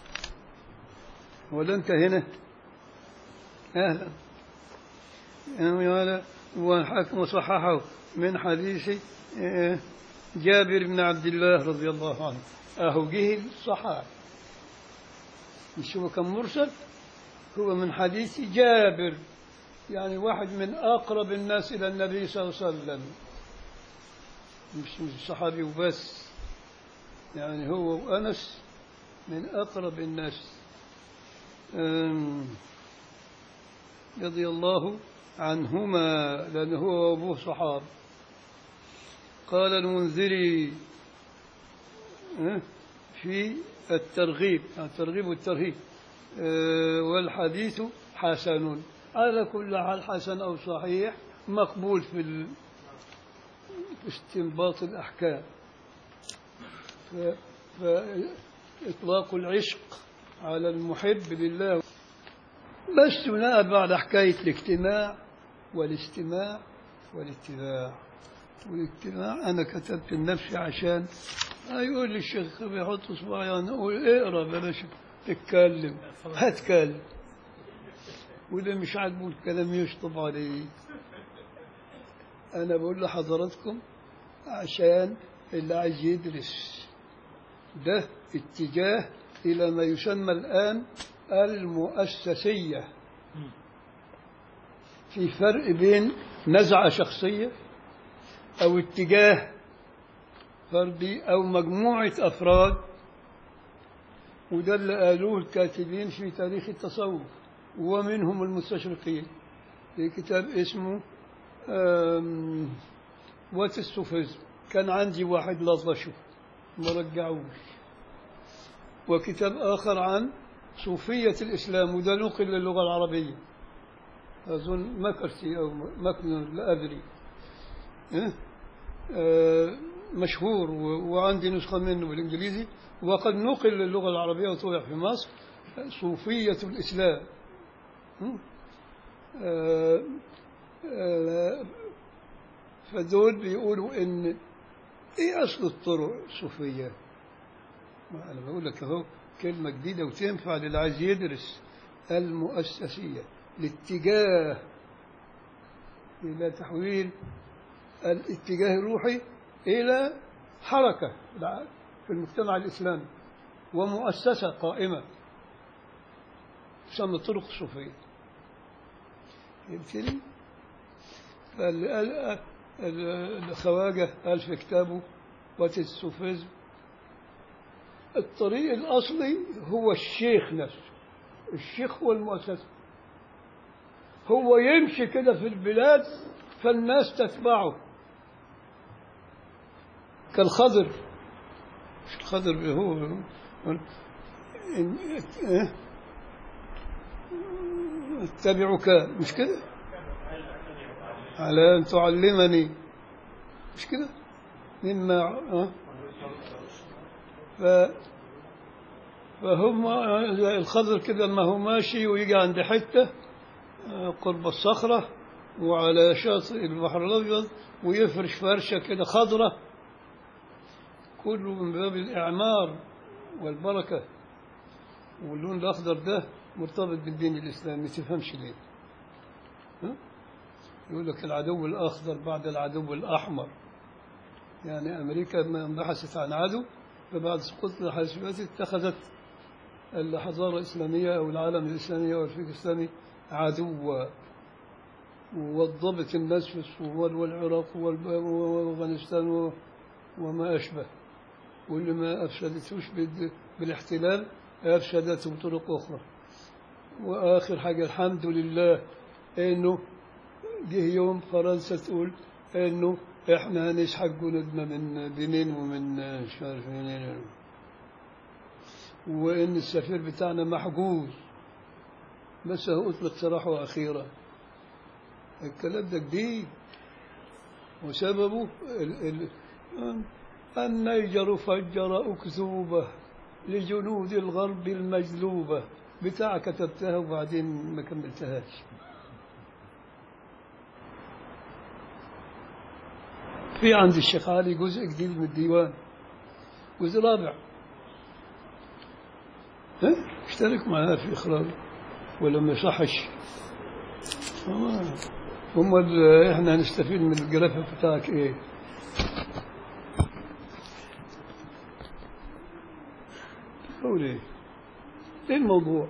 ولا انت هنا اهلا يعني هذا والحاكم صححه من حديث آه، جابر بن عبد الله رضي الله عنه اهو جه الصحابي مش هو كان مرسل هو من حديث جابر يعني واحد من أقرب الناس إلى النبي صلى الله عليه وسلم مش مش صحابي وبس يعني هو وأنس من أقرب الناس أم، رضي الله عنهما لأنه هو أبوه صحاب قال المنذري أه، في الترغيب الترغيب والترهيب أه، والحديث حسن على كل حال حسن أو صحيح مقبول في ال- في استنباط الأحكام ف- فإطلاق العشق على المحب لله بس بناء بعد حكاية الاجتماع والاستماع والاتباع والاجتماع أنا كتبت لنفسي عشان يقول لي الشيخ بيحط صباعي يعني أقول اقرا بلاش تتكلم هتكلم واللي مش عاجبه الكلام يشطب عليه أنا بقول لحضراتكم عشان اللي عايز يدرس ده اتجاه إلى ما يسمى الآن المؤسسية في فرق بين نزعة شخصية أو اتجاه فردي أو مجموعة أفراد وده اللي قالوه الكاتبين في تاريخ التصوف ومنهم المستشرقين في كتاب اسمه آم، وات الصوفيزم كان عندي واحد لطشه ما رجعوش وكتاب آخر عن صوفية الإسلام وده نقل للغة العربية أظن مكرتي أو مكنون لا أدري إيه؟ آه، مشهور و- وعندي نسخة منه بالإنجليزي وقد نقل للغة العربية وطبع في مصر صوفية الإسلام م? آه، آه، فدول بيقولوا إن إيه أصل الطرق الصوفية ما أنا بقول لك أهو كلمة جديدة وتنفع للي عايز يدرس المؤسسية الاتجاه إلى تحويل الاتجاه الروحي إلى حركة في المجتمع الإسلامي ومؤسسة قائمة تسمى الطرق الصوفية يمكن الخواجة قال في كتابه وات الصوفيزم الطريق الأصلي هو الشيخ نفسه الشيخ هو المؤسسة هو يمشي كده في البلاد فالناس تتبعه كالخضر مش الخضر هو إن- إيه؟ اتبعك مش كده على أن تعلمني مش كده مما أه؟ ف فهم زي الخضر كده لما هو ماشي ويجي عند حتة آه، قرب الصخرة وعلى شاطئ البحر الأبيض ويفرش فرشة كده خضرة كله من باب الإعمار والبركة واللون الأخضر ده مرتبط بالدين الإسلامي ما تفهمش ليه ها؟ يقول لك العدو الأخضر بعد العدو الأحمر يعني أمريكا لما بحثت عن عدو فبعد سقوط الحاسبات اتخذت الحضارة الإسلامية أو العالم الإسلامي أو الفكر الإسلامي عدوا وضبط الناس في الصومال والعراق والب- وأفغانستان و- وما أشبه واللي ما أفسدتوش بال- بالاحتلال أفسدته بطرق أخرى وآخر حاجة الحمد لله إنه جه يوم فرنسا تقول إنه إحنا هنسحق جنودنا من بنين ومن مش عارف منين وإن السفير بتاعنا محجوز بس هو أطلق سراحه أخيرا الكلام ده جديد وسببه ال ال النيجر فجر أكذوبة لجنود الغرب المجلوبة بتاع كتبتها وبعدين ما كملتهاش في عند الشيخ علي جزء جديد من الديوان جزء رابع ها؟ اشترك معاه في إخراجه ولا ما يصحش آه. هم ال- احنا هنستفيد من الجرافة بتاعك ايه قول ايه ايه الموضوع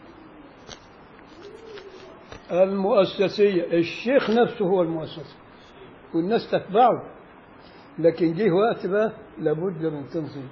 المؤسسية الشيخ نفسه هو المؤسسة والناس تتبعه لكن جه وقت بقى لابد من تنظيم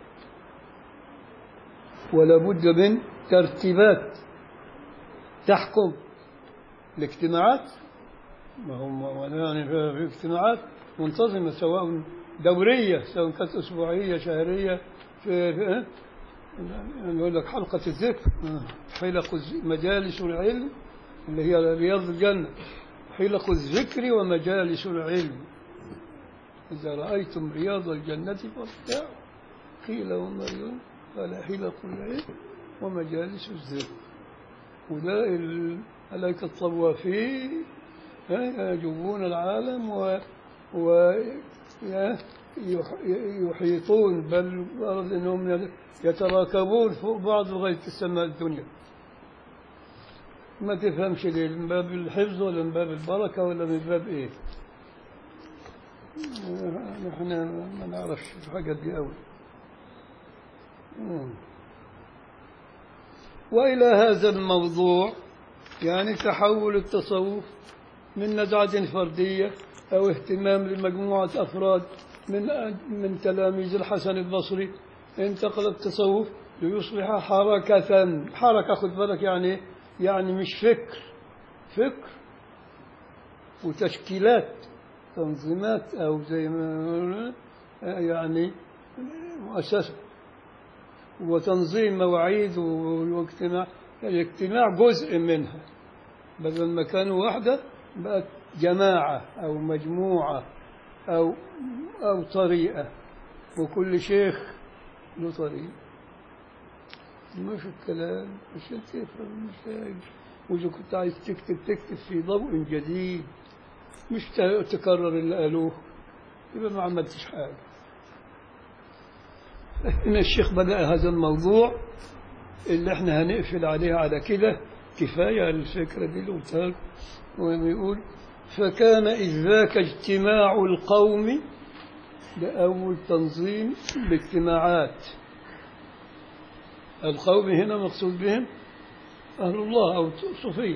ولابد من ترتيبات تحكم الاجتماعات ما هم يعني في في اجتماعات منتظمة سواء دورية سواء كانت أسبوعية شهرية في, في إيه؟ يعني يقول لك حلقة الذكر آه. حلق الز- مجالس العلم اللي هي رياض الجنة حلق الذكر ومجالس العلم إذا رأيتم رياض الجنة فارتاعوا قيل وما يوم قال حلق العلم ومجالس الذكر وده الملائكة الطوافين ها، يجوبون العالم و, و يا- يح- يحيطون بل الأرض أنهم يتراكبون فوق بعض لغاية السماء الدنيا ما تفهمش ليه من باب الحفظ ولا من باب البركة ولا من باب إيه نحن ما نعرفش الحاجات دي أوي مم. وإلى هذا الموضوع يعني تحول التصوف من نزعة فردية أو اهتمام لمجموعة أفراد من من تلاميذ الحسن البصري انتقل التصوف ليصبح حركة حركة خد بالك يعني يعني مش فكر فكر وتشكيلات تنظيمات أو زي ما يعني مؤسسة وتنظيم مواعيد واجتماع الاجتماع جزء منها بدل ما كانوا وحدة بقت جماعة أو مجموعة أو أو طريقة وكل شيخ له طريقة مش الكلام مش تفهم مش عايز. وإذا كنت عايز تكتب تكتب في ضوء جديد مش ت- تكرر اللي قالوه يبقى ما عملتش حاجة إن الشيخ بدأ هذا الموضوع اللي احنا هنقفل عليه على كده كفاية الفكرة دي اللي قلتها لكم. ويقول فكان إذ ذاك اجتماع القوم لأول تنظيم باجتماعات القوم هنا مقصود بهم أهل الله أو الصوفية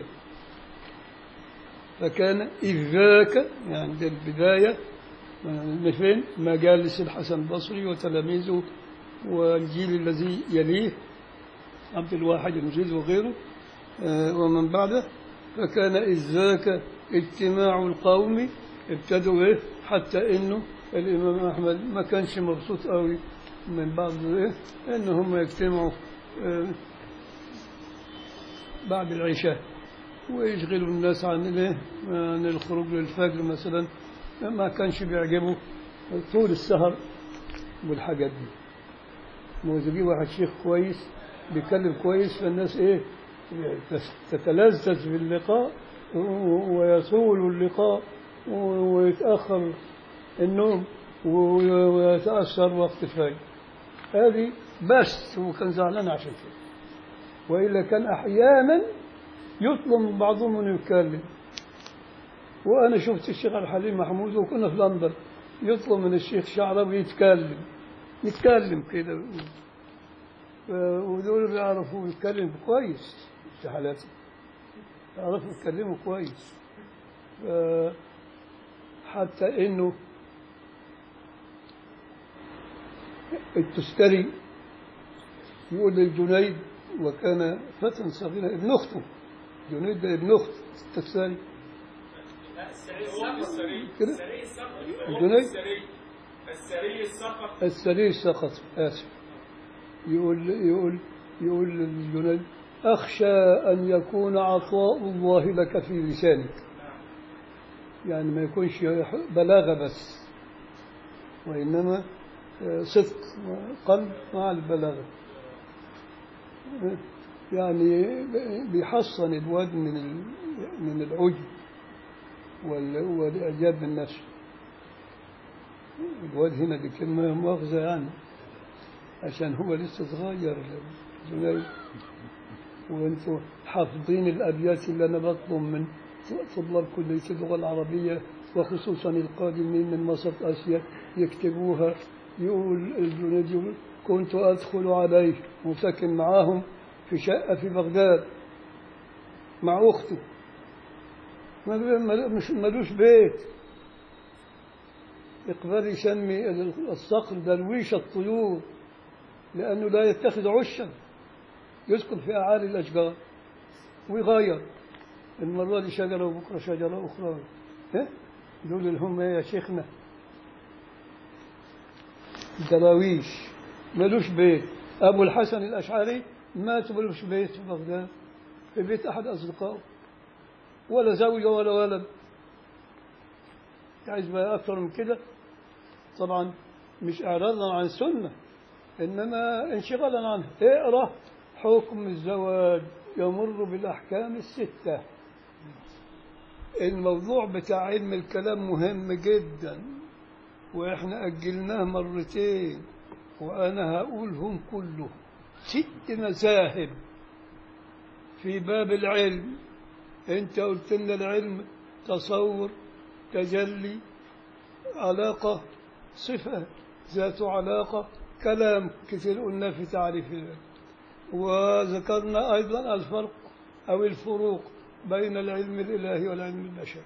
فكان إذ ذاك يعني ده البداية من فين مجالس الحسن البصري وتلاميذه والجيل الذي يليه عبد الواحد المجيد وغيره آه، ومن بعده فكان إذ ذاك اجتماع القوم ابتدوا به حتى إنه الإمام أحمد ما كانش مبسوط قوي من بعض إيه إن هم يجتمعوا آه، بعد العشاء ويشغلوا الناس عن الايه عن الخروج للفجر مثلا ما كانش بيعجبه طول السهر والحاجات دي ما هو تجيب واحد شيخ كويس بيتكلم كويس فالناس ايه تتلذذ باللقاء و- ويطول اللقاء و- ويتأخر النوم و- ويتأثر وقت الفجر هذه بس هو كان زعلان عشان كده وإلا كان أحيانا يطلب من بعضهم أنه يتكلم وأنا شفت الشيخ الحليم محمود وكنا في لندن يطلب من الشيخ شعراوي يتكلم يتكلم كده ف- ودول بيعرفوا يتكلم كويس في حالاتي يعرفوا يتكلموا كويس ف- حتى انه التستري يقول للجنيد وكان فتى صغيرا ابن اخته جنيد ده ابن اخت التستري السري السقط كده؟ السري السقط الجنيد؟ السري السري السقط السرير سقط آسف يقول يقول يقول للجنيد أخشى أن يكون عطاء الله لك في لسانك يعني ما يكونش بلاغة بس وإنما آه، صدق قلب مع البلاغة يعني بيحصن الواد من ال- من العجب وال- والإعجاب بالنفس الواد هنا دي كلمة مؤاخذة يعني عشان هو لسه صغير جنيد وانتم حافظين الابيات اللي انا بطلب من طلاب كليه اللغه العربيه وخصوصا القادمين من وسط اسيا يكتبوها يقول الجنيد يقول كنت ادخل عليه وساكن معاهم في شقه في بغداد مع اخته ما- ما- مش ملوش بيت إقبال يسمي الصقر درويش الطيور لأنه لا يتخذ عشا يسكن في أعالي الأشجار ويغير المرة دي شجرة وبكرة شجرة أخرى ها؟ دول اللي هم إيه يا شيخنا دراويش ملوش بيت أبو الحسن الأشعري مات ملوش بيت في بغداد في بيت أحد أصدقائه ولا زوجة ولا ولد عايز بقى أكثر من كده طبعا مش إعراضا عن السنة إنما انشغالا عنها اقرأ حكم الزواج يمر بالأحكام الستة الموضوع بتاع علم الكلام مهم جدا وإحنا أجلناه مرتين وأنا هقولهم كلهم ست مذاهب في باب العلم أنت قلت لنا العلم تصور تجلي علاقة صفة ذات علاقة كلام كثير قلنا في تعريف العلم وذكرنا أيضا الفرق أو الفروق بين العلم الإلهي والعلم البشري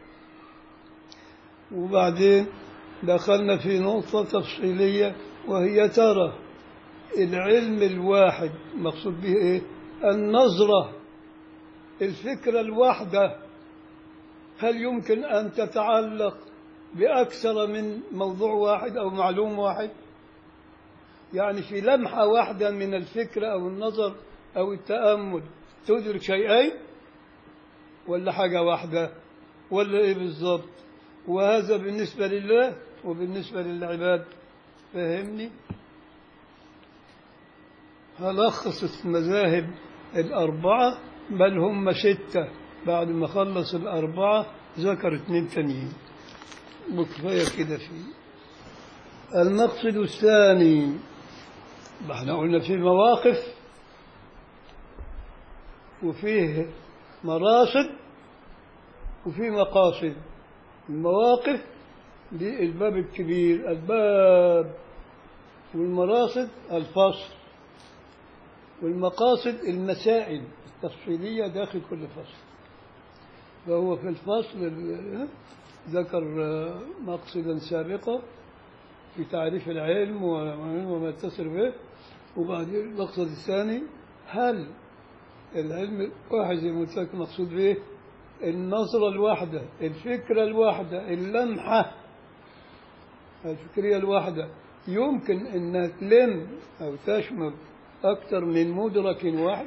وبعدين دخلنا في نقطة تفصيلية وهي ترى العلم الواحد مقصود به إيه؟ النظرة الفكرة الواحدة هل يمكن أن تتعلق بأكثر من موضوع واحد أو معلوم واحد يعني في لمحة واحدة من الفكرة أو النظر أو التأمل تدرك شيئين ولا حاجة واحدة ولا إيه بالضبط وهذا بالنسبة لله وبالنسبة للعباد فهمني هلخص المذاهب الأربعة بل هم ستة بعد ما خلص الأربعة ذكر اثنين تانيين وكفاية كده فيه المقصد الثاني احنا قلنا في مواقف وفيه مراصد وفي مقاصد المواقف دي الباب الكبير الباب والمراصد الفصل والمقاصد المسائل التفصيلية داخل كل فصل فهو في الفصل ال- ذكر مقصدا سابقا في تعريف العلم وما يتصل به وبعدين المقصد الثاني هل العلم واحد زي ما قلت لك مقصود به النظرة الواحدة الفكرة الواحدة اللمحة الفكرية الواحدة يمكن أنها تلم أو تشمل أكثر من مدرك واحد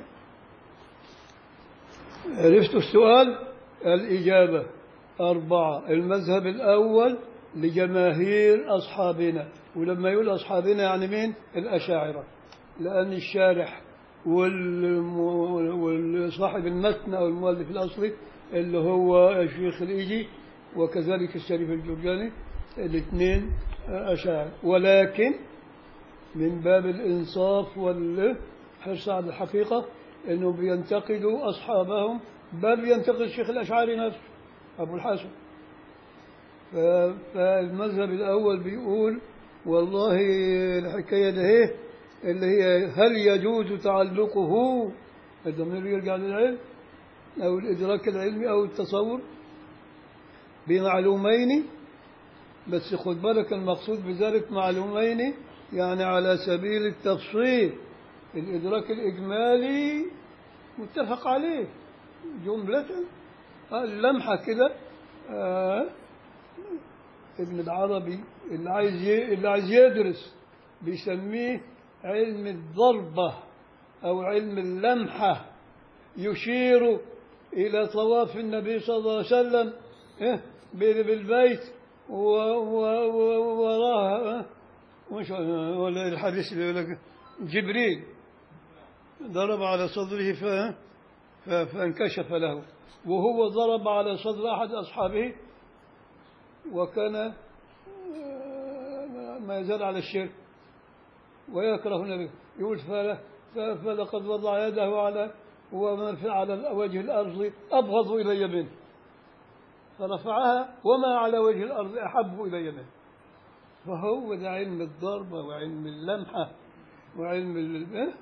عرفت السؤال الإجابة أربعة المذهب الأول لجماهير أصحابنا ولما يقول أصحابنا يعني مين الأشاعرة لأن الشارح والم- وصاحب المتن أو المؤلف الأصلي اللي هو الشيخ الإيجي وكذلك الشريف الجرجاني الاثنين أشاعر ولكن من باب الإنصاف والحرص على الحقيقة أنه بينتقدوا أصحابهم بل بينتقد الشيخ الأشعري نفسه أبو الحسن ف- فالمذهب الأول بيقول والله الحكاية ده هي اللي هي هل يجوز تعلقه الضمير يرجع للعلم أو الإدراك العلمي أو التصور بمعلومين بس خد بالك المقصود بذلك معلومين يعني على سبيل التفصيل الإدراك الإجمالي متفق عليه جملة آه، اللمحة كده آه، ابن العربي اللي عايز ي- اللي عايز يدرس بيسميه علم الضربة أو علم اللمحة يشير إلى طواف النبي صلى الله عليه وسلم إيه، بال- بالبيت و- و- و- ووراه إيه، مش ولا الحديث اللي يقول لك جبريل ضرب على صدره ف- ف- فانكشف له وهو ضرب على صدر أحد أصحابه وكان آه، ما يزال على الشرك ويكره النبي يقول فلا ف- فلقد وضع يده على وما في على وجه الأرض أبغض إلي منه فرفعها وما على وجه الأرض أحب إلي منه فهو ده علم الضربة وعلم اللمحة وعلم ال- إيه؟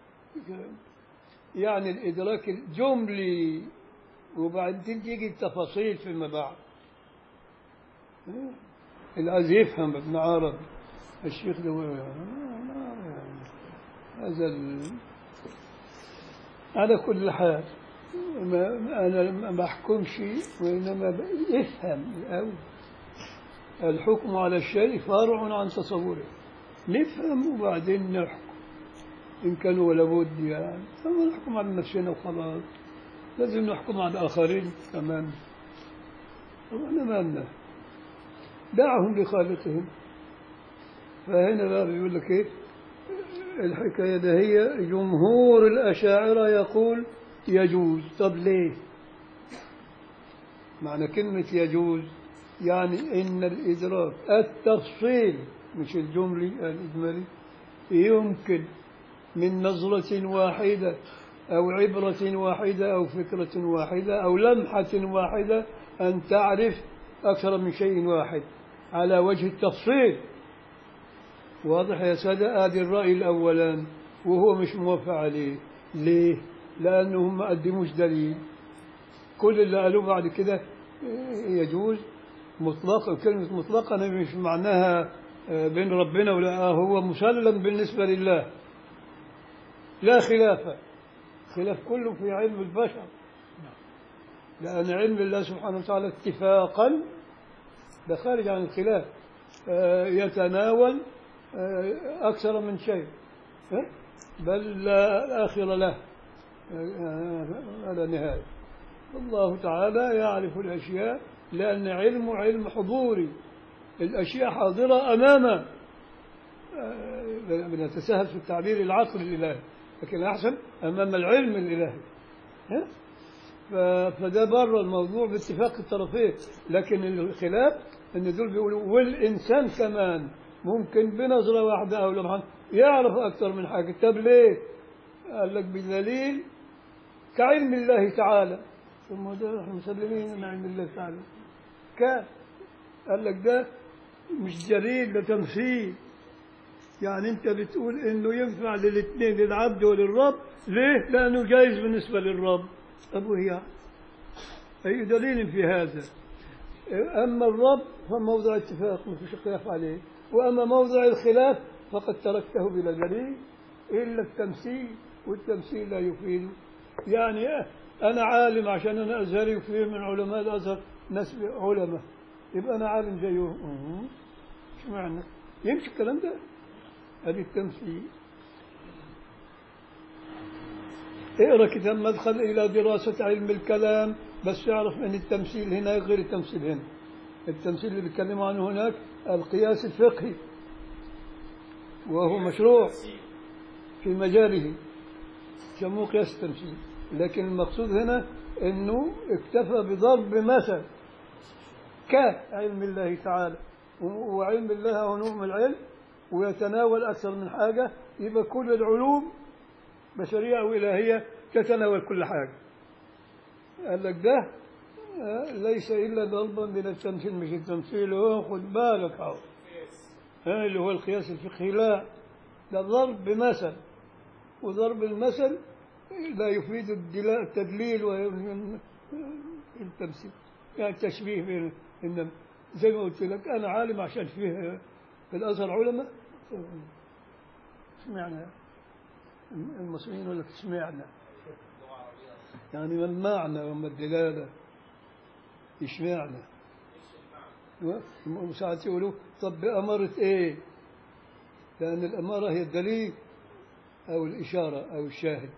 يعني الإدراك الجملي وبعدين تيجي التفاصيل فيما بعد إيه؟ اللي عايز يفهم ابن عربي الشيخ ده هو- هذا ال... على كل حال ما أنا ما بحكمش وإنما ب- افهم الأول الحكم على الشيء فرع عن تصوره نفهم وبعدين نحكم إن كان ولا بد يعني فما نحكم على نفسنا وخلاص لازم نحكم على الآخرين كمان وأنا مالنا دعهم لخالقهم فهنا بقى بيقول لك ايه الحكاية ده هي جمهور الأشاعرة يقول يجوز طب ليه معنى كلمة يجوز يعني إن الإدراك التفصيل مش الجملي الإجمالي يمكن من نظرة واحدة أو عبرة واحدة أو فكرة واحدة أو لمحة واحدة أن تعرف أكثر من شيء واحد على وجه التفصيل واضح يا سادة آدي الرأي الأولان وهو مش موافق عليه ليه؟ لأنهم ما قدموش دليل كل اللي قالوه بعد كده يجوز مطلق كلمة مطلقة مش معناها بين ربنا ولا هو مسلم بالنسبة لله لا خلاف خلاف كله في علم البشر لأن علم الله سبحانه وتعالى اتفاقا ده خارج عن الخلاف آه، يتناول آه، أكثر من شيء ها؟ بل لا آخر له آه، على نهاية الله تعالى يعرف الأشياء لأن علمه علم حضوري الأشياء حاضرة أمامه آه، بنتساهل في التعبير العقل الإلهي لكن أحسن أمام العلم الإلهي ها؟ ف- فده بره الموضوع باتفاق الطرفين لكن الخلاف ان دول بيقولوا والانسان كمان ممكن بنظره واحده او لمحه يعرف اكثر من حاجه طب ليه؟ قال لك بدليل كعلم الله تعالى ثم ده احنا مسلمين ان علم الله تعالى كان قال لك ده مش دليل ده تمثيل يعني انت بتقول انه ينفع للاثنين للعبد وللرب ليه؟ لانه جايز بالنسبه للرب طب وهي اي دليل في هذا اما الرب فموضع اتفاق ما فيش خلاف عليه واما موضع الخلاف فقد تركته بلا دليل الا التمثيل والتمثيل لا يفيد يعني انا عالم عشان انا ازهري وفيه من علماء الازهر ناس علماء يبقى انا عالم زيهم شو معنى يمشي الكلام ده هذه التمثيل اقرا كتاب مدخل الى دراسه علم الكلام بس اعرف ان التمثيل هنا غير التمثيل هنا التمثيل اللي بيتكلموا عنه هناك القياس الفقهي وهو مشروع في مجاله سموه قياس التمثيل لكن المقصود هنا انه اكتفى بضرب مثل كعلم الله تعالى و- وعلم الله هو نوع من العلم ويتناول اكثر من حاجه يبقى كل العلوم بشريه او الهيه تتناول كل حاجه قال لك ده آه، ليس الا ضربا من التمثيل مش التمثيل هو خد بالك اهو ها، اللي هو القياس الفقهي لا ده ضرب بمثل وضرب المثل لا يفيد الدلا- التدليل والتمثيل يعني التشبيه بين إنما زي ما قلت لك أنا عالم عشان فيه في الأزهر علماء سمعنا المصريين يقول لك سمعنا يعني ما المعنى وما الدلالة اشمعنى وساعات يقولوا طب بأمارة إيه لأن الأمارة هي الدليل أو الإشارة أو الشاهد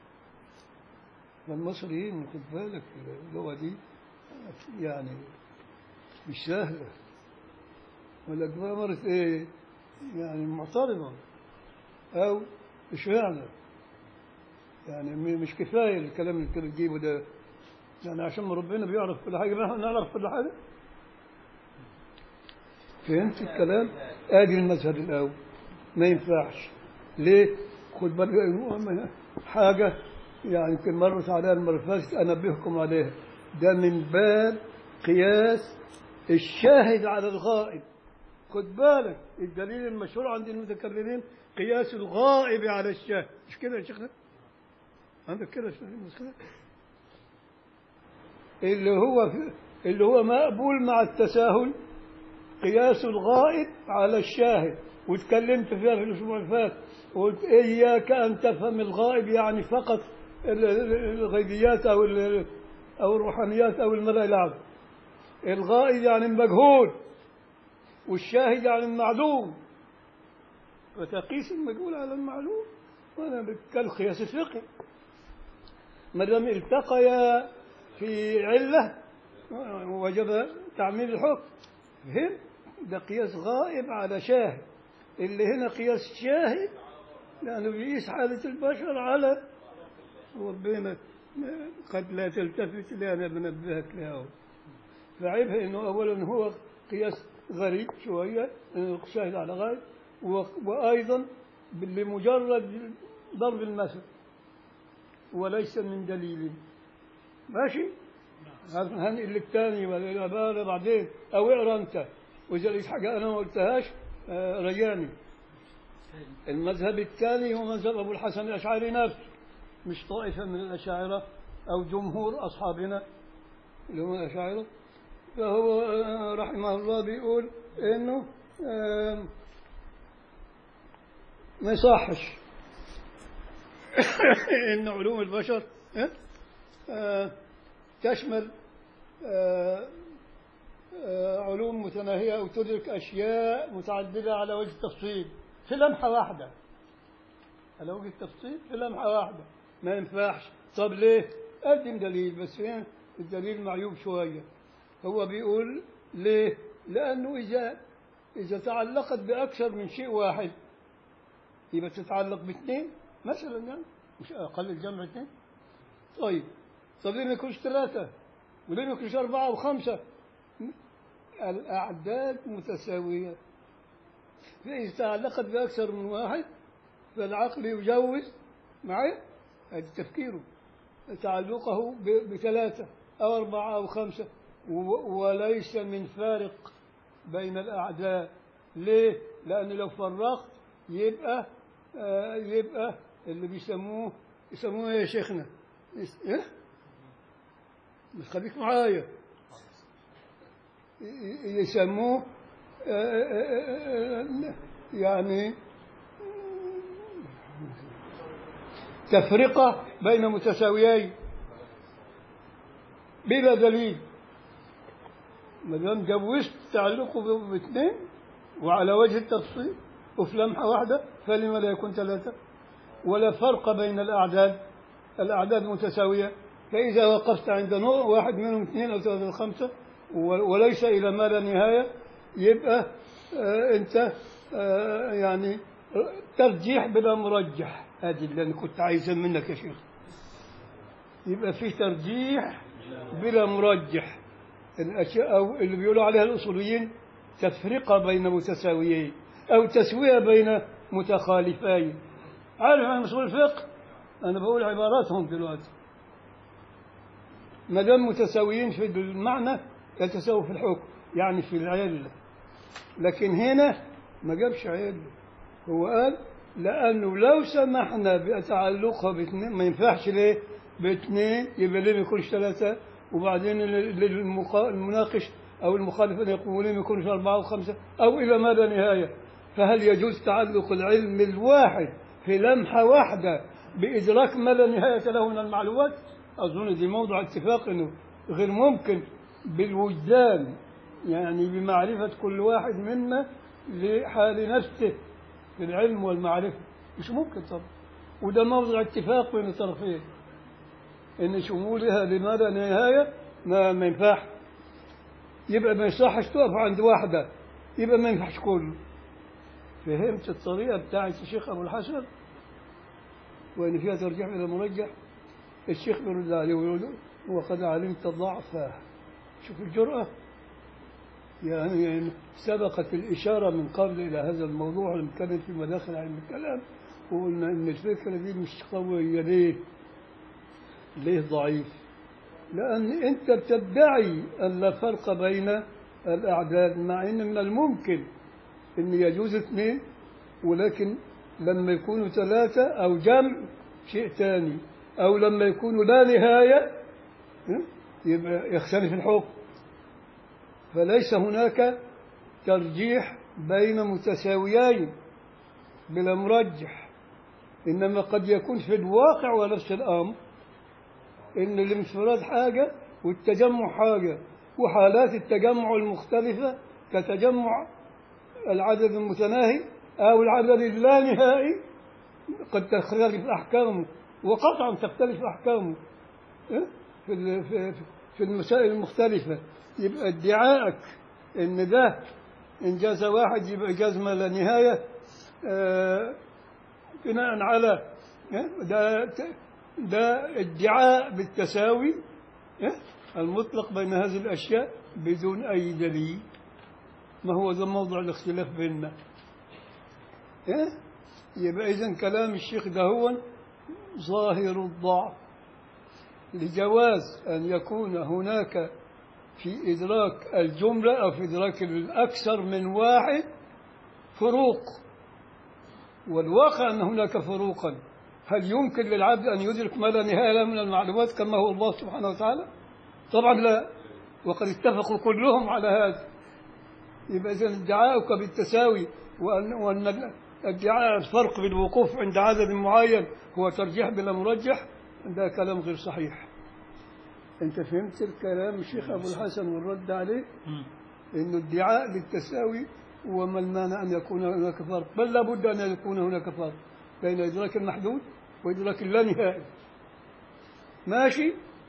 فالمصريين خد بالك اللغة دي يعني مش سهلة ولا بأمارة إيه يعني معترضة أو اشمعنى يعني م- مش كفاية الكلام اللي انت بتجيبه ده يعني عشان ما ربنا بيعرف كل حاجة ما نعرف كل حاجة فهمت الكلام ادي المذهب الاول ما ينفعش ليه خد بالك حاجة يعني يمكن مرت عليها المرة اللي فاتت أنبهكم عليها ده من باب قياس الشاهد على الغائب خد بالك الدليل المشهور عند المتكلمين قياس الغائب على الشاهد مش كده يا شيخنا عندك كده يا شيخنا؟ مش كده اللي هو اللي هو مقبول مع التساهل قياس الغائب على الشاهد وتكلمت فيها في الاسبوع اللي فات قلت اياك ان تفهم الغائب يعني فقط ال- ال- الغيبيات او ال- او الروحانيات او الملا العظم الغائب يعني المجهول والشاهد يعني المعلوم وتقيس المجهول على المعلوم وانا كالقياس الفقهي ما دام التقيا في عله وجب تعميل الحكم فهم ده قياس غائب على شاهد اللي هنا قياس شاهد لأنه بيقيس حالة البشر على ربنا قد لا تلتفت لي أنا بنبهك لها فعيبها إنه أولا هو قياس غريب شوية إنه شاهد على غائب و- وأيضا لمجرد ضرب المثل وليس من دليل ماشي هنقل الثاني ولا بقى بعدين او اقرا انت واذا لقيت حاجه انا ما قلتهاش آه، رجاني المذهب الثاني هو مذهب ابو الحسن الاشعري نفسه مش طائفه من الاشاعره او جمهور اصحابنا اللي هم الاشاعره فهو آه، رحمه الله بيقول انه آه، ما يصحش ان علوم البشر آه، آه، تشمل آه، آه، علوم متناهية أو تدرك أشياء متعددة على وجه التفصيل في لمحة واحدة على وجه التفصيل في لمحة واحدة ما ينفعش طب ليه؟ قدم دليل بس فين الدليل معيوب شوية هو بيقول ليه؟ لأنه إذا إذا تعلقت بأكثر من شيء واحد يبقى تتعلق باثنين مثلا يعني مش أقل الجمع اثنين طيب طب ليه ما يكونش ثلاثة وليه ما يكونش أربعة وخمسة الأعداد متساوية فإذا تعلقت بأكثر من واحد فالعقل يجوز معي هذا تفكيره تعلقه ب- بثلاثة أو أربعة أو خمسة و- وليس من فارق بين الأعداد ليه؟ لأن لو فرقت يبقى آه يبقى اللي بيسموه يسموه إيه يا شيخنا؟ يس- إيه؟ بس خليك معايا ي- ي- يسموه آه، آه، آه، آه، يعني تفرقة بين متساويين بلا دليل ما دام جوزت تعلقه ب- باثنين وعلى وجه التفصيل وفي لمحة واحدة فلما لا يكون ثلاثة ولا فرق بين الأعداد الأعداد متساوية فإذا وقفت عند نوع واحد منهم اثنين أو ثلاثة أو خمسة و- وليس إلى ما لا نهاية يبقى آه أنت آه يعني ترجيح بلا مرجح هذه اللي أنا كنت عايزها منك يا شيخ يبقى في ترجيح بلا مرجح الأشياء أو اللي بيقولوا عليها الأصوليين تفرقة بين متساويين أو تسوية بين متخالفين عارف عن أصول الفقه أنا بقول عباراتهم دلوقتي ما دام متساويين في المعنى يتساووا في الحكم يعني في العلة لكن هنا ما جابش علة هو قال لأنه لو سمحنا بتعلقها باثنين ما ينفعش ليه باثنين يبقى ليه ما يكونش ثلاثة وبعدين للمقا- المناقش أو المخالف أن يقول ليه ما يكونش أربعة وخمسة أو إلى ما لا نهاية فهل يجوز تعلق العلم الواحد في لمحة واحدة بإدراك ما لا نهاية له من المعلومات أظن دي موضع اتفاق أنه غير ممكن بالوجدان يعني بمعرفة كل واحد منا لحال نفسه في العلم والمعرفة مش ممكن طبعا وده موضع اتفاق بين الطرفين ان شمولها لما لا نهايه ما ما ينفعش يبقى ما يصحش تقف عند واحده يبقى ما ينفعش كله فهمت الطريقه بتاعت الشيخ ابو الحسن وان فيها ترجيح الى مرجح الشيخ بيرد عليه ويقول وقد علمت ضعفه شوف الجرأة يعني سبقت الإشارة من قبل إلى هذا الموضوع لما كانت في مداخل علم الكلام وقلنا إن الفكرة دي مش قوية ليه؟ ليه ضعيف؟ لأن أنت بتدعي أن لا فرق بين الأعداد مع أن من الممكن أن يجوز اثنين ولكن لما يكونوا ثلاثة أو جمع شيء ثاني أو لما يكونوا لا نهاية ها؟ يبقى يختلف الحكم فليس هناك ترجيح بين متساويين بلا مرجح إنما قد يكون في الواقع ونفس الأمر إن الانفراد حاجة والتجمع حاجة وحالات التجمع المختلفة كتجمع العدد المتناهي أو العدد اللانهائي قد تختلف أحكامه وقطعا تختلف أحكامه إيه؟ في ال- في في المسائل المختلفة يبقى ادعائك إن ده إنجاز واحد يبقى إنجاز ما لا نهاية آه، بناء على إيه؟ ده ده ادعاء بالتساوي إيه؟ المطلق بين هذه الأشياء بدون أي دليل ما هو ذا موضوع الاختلاف بيننا إيه؟ يبقى إذن كلام الشيخ ده هو ظاهر الضعف لجواز أن يكون هناك في إدراك الجملة أو في إدراك الأكثر من واحد فروق والواقع أن هناك فروقا هل يمكن للعبد أن يدرك ما لا نهاية له من المعلومات كما هو الله سبحانه وتعالى طبعا لا وقد اتفقوا كلهم على هذا يبقى إذن ادعاؤك بالتساوي وأن, وأن ادعاء الفرق بالوقوف عند عدد معين هو ترجيح بلا مرجح ده كلام غير صحيح انت فهمت الكلام الشيخ ابو الحسن والرد عليه انه ادعاء للتساوي وما المانع ان يكون هناك فرق بل لابد ان يكون هناك فرق بين ادراك المحدود وادراك اللانهائي ماشي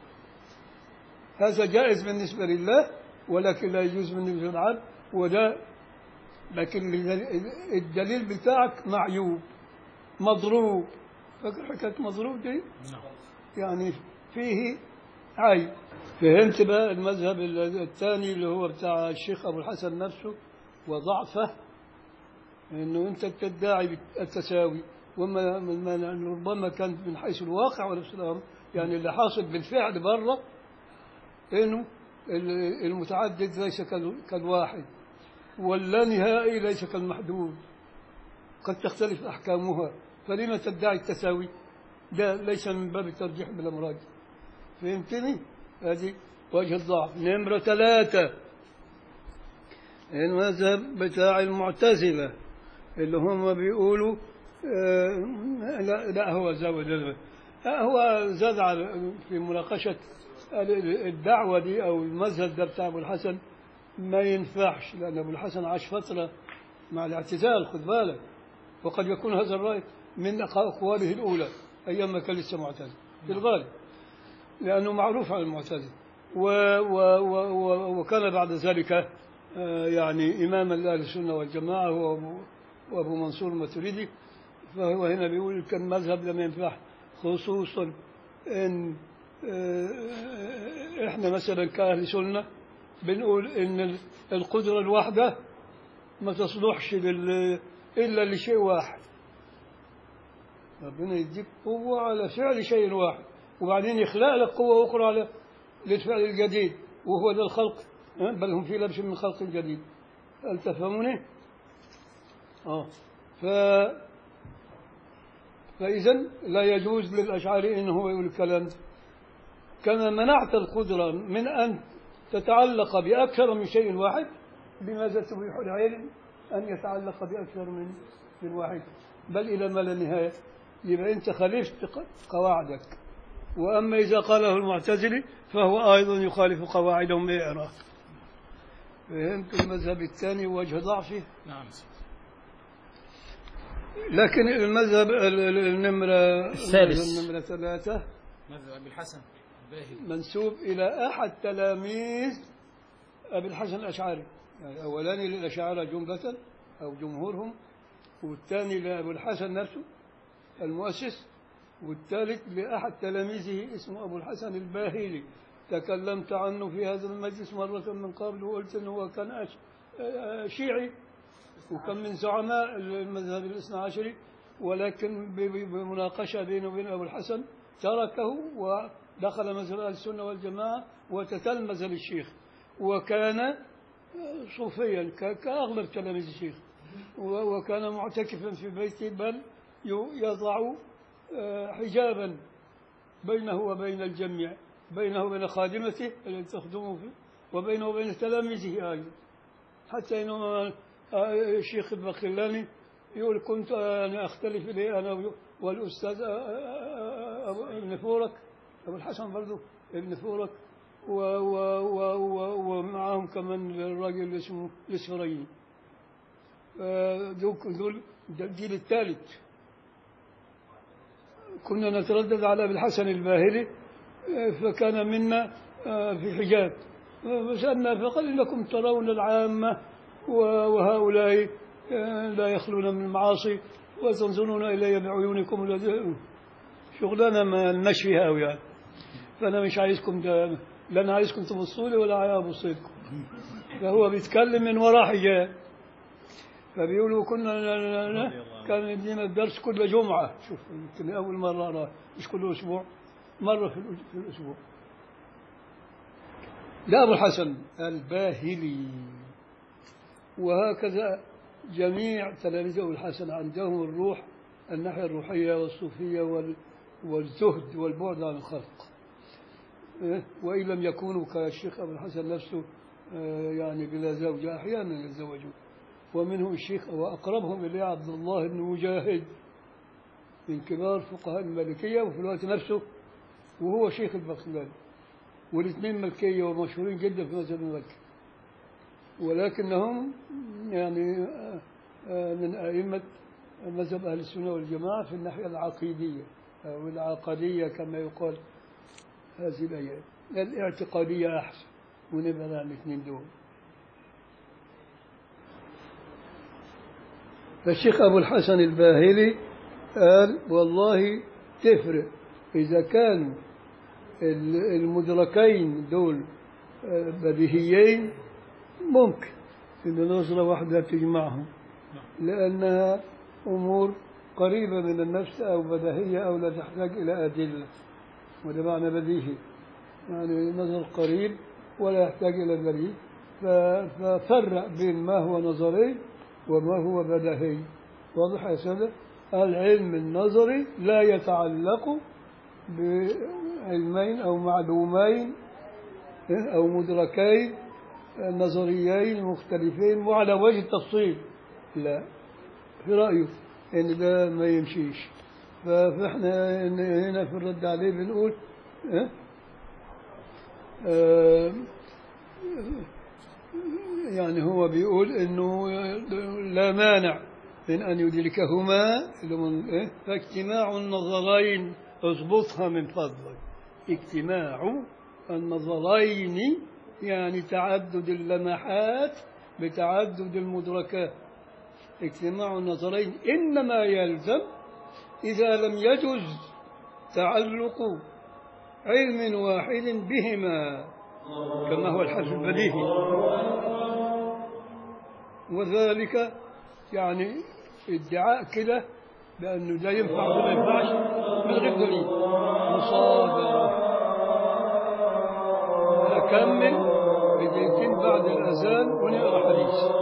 هذا جائز بالنسبه لله ولكن لا يجوز بالنسبه للعبد وده لكن الدليل بتاعك معيوب مضروب فاكر حكايه مضروب دي؟ يعني فيه عيب فهمت بقى المذهب الثاني اللي هو بتاع الشيخ ابو الحسن نفسه وضعفه انه انت تدعي التساوي وما ما- ما- ربما كان من حيث الواقع ونفس الامر يعني اللي حاصل بالفعل بره انه ال- المتعدد ليس كال- كالواحد واللانهائي ليس كالمحدود قد تختلف احكامها فلما تدعي التساوي ده ليس من باب الترجيح بلا مراجع فهمتني هذه وجه الضعف نمرة ثلاثة المذهب بتاع المعتزلة اللي هم بيقولوا آه لا, لا هو زود لا هو زاد على في مناقشة الدعوة دي أو المذهب ده بتاع أبو الحسن ما ينفعش لأن أبو الحسن عاش فترة مع الاعتزال خذ بالك وقد يكون هذا الرأي من أقواله الأولى أيام ما كان لسه معتزل في الغالب لأنه معروف عن المعتزل و و و و وكان بعد ذلك آه، يعني إماما لأهل السنة والجماعة هو أبو, وأبو منصور الماتريدي فهو هنا بيقول كان مذهب لم ينفع خصوصا إن آه، إحنا مثلا كأهل سنة بنقول إن القدرة الواحدة ما تصلحش لل إلا لشيء واحد ربنا يديك قوة على فعل شيء واحد وبعدين يخلق لك قوة أخرى على للفعل الجديد وهو ذا الخلق ها؟ بل هم في لبس من خلق جديد هل تفهموني؟ آه ف فإذا لا يجوز للأشعري إنه هو يقول الكلام ده كما منعت القدرة من أن تتعلق بأكثر من شيء واحد بماذا تبيح العلم أن يتعلق بأكثر من من واحد بل إلى ما لا نهاية يبقى أنت خالفت ق- قواعدك وأما إذا قاله المعتزلي فهو أيضا يخالف قواعدهم بإعراف فهمت المذهب الثاني وجه ضعفه نعم لكن المذهب ال- ال- النمرة الثالث. النمرة ثلاثة ماذا أبي الحسن الباهلي منسوب إلى أحد تلاميذ أبي الحسن الأشعري يعني أولاني للأشاعرة جملة أو جمهورهم والثاني لأبو الحسن نفسه المؤسس والثالث لأحد تلاميذه اسمه أبو الحسن الباهلي تكلمت عنه في هذا المجلس مرة من قبل وقلت أنه هو كان أش- آه، شيعي وكان من زعماء المذهب الاثنى عشري ولكن ب- ب- بمناقشة بينه وبين أبو الحسن تركه ودخل مذهب أهل السنة والجماعة وتتلمذ للشيخ وكان صوفيا ك- كأغلب تلاميذ الشيخ و- وكان معتكفا في بيته بل ي- يضع آه، حجابا بينه وبين الجميع بينه وبين خادمته التي تخدمه فيه وبينه وبين تلاميذه أيضا حتى انه آه، الشيخ البخلاني يقول كنت انا اختلف اليه انا والاستاذ آه، آه، آه، ابن فورك ابو الحسن برضه ابن فورك و و و و ومعهم كمان الراجل اللي اسمه الاسفرايني آه، دول دول ده الجيل الثالث كنا نتردد على ابي الحسن الباهلي آه، فكان منا آه، في حجاب فسألنا فقال إنكم ترون العامة و- وهؤلاء آه، لا يخلون من المعاصي وتنظرون إلي بعيونكم الذي شغلانة ما لناش فيها أوي يعني فأنا مش عايزكم ده لا أنا عايزكم تبصوا لي ولا عايز أبص لكم فهو بيتكلم من وراء حجاب فبيقولوا كنا ن- ن- ن- كان يدينا الدرس كل جمعة شوف يمكن أول مرة أراه مش كل أسبوع مرة في الأس- في الأسبوع ده أبو الحسن الباهلي وهكذا جميع تلاميذ أبو الحسن عندهم الروح الناحية الروحية والصوفية وال والزهد والبعد عن الخلق إيه؟ وإن لم يكونوا كالشيخ أبو الحسن نفسه آه، يعني بلا زوجة أحيانا يتزوجون ومنهم الشيخ وأقربهم إليه عبد الله بن مجاهد من كبار فقهاء المالكية وفي الوقت نفسه وهو شيخ البغدادي والاثنين ملكية ومشهورين جدا في مذهب المكي ولكنهم يعني آه، آه، من أئمة مذهب أهل السنة والجماعة في الناحية العقيدية أو العقدية كما يقال هذه الأيام الاعتقادية أحسن ونبقى عن الاثنين دول فالشيخ أبو الحسن الباهلي قال والله تفرق إذا كانوا ال- المدركين دول آه، بديهيين ممكن إن نظرة واحدة تجمعهم لأنها أمور قريبة من النفس أو بديهية أو لا تحتاج إلى أدلة وده معنى بديهي يعني نظر قريب ولا يحتاج إلى دليل ف- ففرق بين ما هو نظري وما هو بديهي واضح يا سادة العلم النظري لا يتعلق بعلمين أو معلومين أو مدركين نظريين مختلفين وعلى وجه التفصيل لا في رأيه إن ده ما يمشيش ف- فإحنا هن- هنا في الرد عليه بنقول ها؟ آه، يعني هو بيقول انه لا مانع من أن يدركهما اللي من إيه؟ فاجتماع النظرين اضبطها من فضلك اجتماع النظرين يعني تعدد اللمحات بتعدد المدركات اجتماع النظرين إنما يلزم إذا لم يجز تعلق علم واحد بهما كما هو الحرف البديهي وذلك يعني ادعاء كده بأنه ده ينفع وده ما ينفعش من غير دليل مصادرة أكمل بدقيقتين بعد الأذان ونقرأ حديث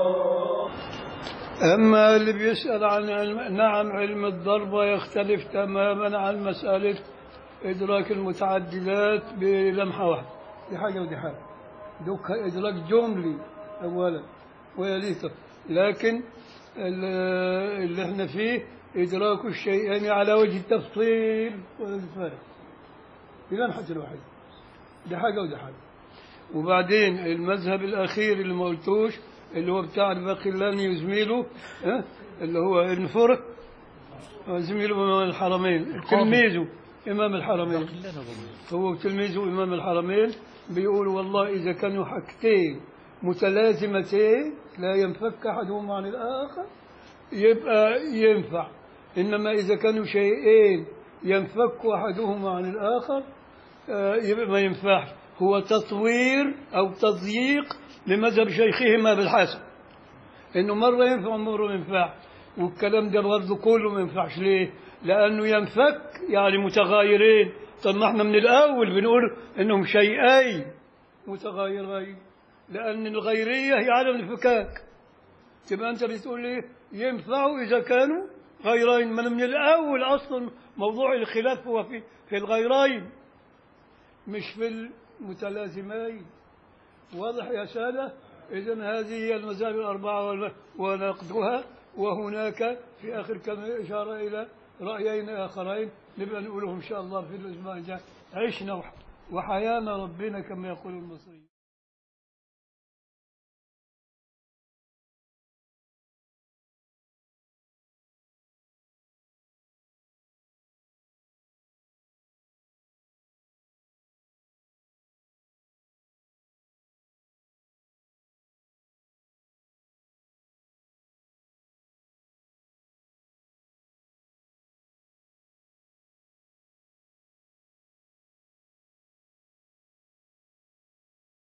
أما اللي بيسأل عن علم نعم علم الضربة يختلف تماما عن مسألة إدراك المتعددات بلمحة واحدة دي حاجة ودي حاجة دوك إدراك جملي أولا ويليته لكن ال- اللي احنا فيه إدراك الشيئين على وجه التفصيل والفرق بلمحة الواحدة دي حاجة ودي حاجة وبعدين المذهب الأخير اللي ما قلتوش اللي هو بتاع الباقلاني وزميله ها اللي هو ابن فرق زميله إمام الحرمين تلميذه إمام الحرمين هو وتلميذه إمام الحرمين بيقول والله إذا كانوا حاجتين متلازمتين لا ينفك أحدهما عن الآخر يبقى ينفع إنما إذا كانوا شيئين ينفك أحدهما عن الآخر آه، يبقى ما ينفعش هو تطوير أو تضييق لمذهب شيخهما بالحسن إنه مرة ينفع ومرة ما ينفع والكلام ده برضه كله ما ينفعش ليه؟ لأنه ينفك يعني متغايرين طب ما احنا من الأول بنقول إنهم شيئين متغايرين لأن الغيرية هي عدم الانفكاك تبقى أنت بتقول إيه ينفعوا إذا كانوا غيرين من من الأول أصلا موضوع الخلاف هو في في الغيرين مش في المتلازمين واضح يا سادة إذا هذه هي المذاهب الأربعة والم- ونقدها وهناك في آخر كم إشارة إلى رأيين آخرين نبقى نقولهم إن شاء الله في الأسبوع الجاي عشنا وح- وحيانا ربنا كما يقول المصريون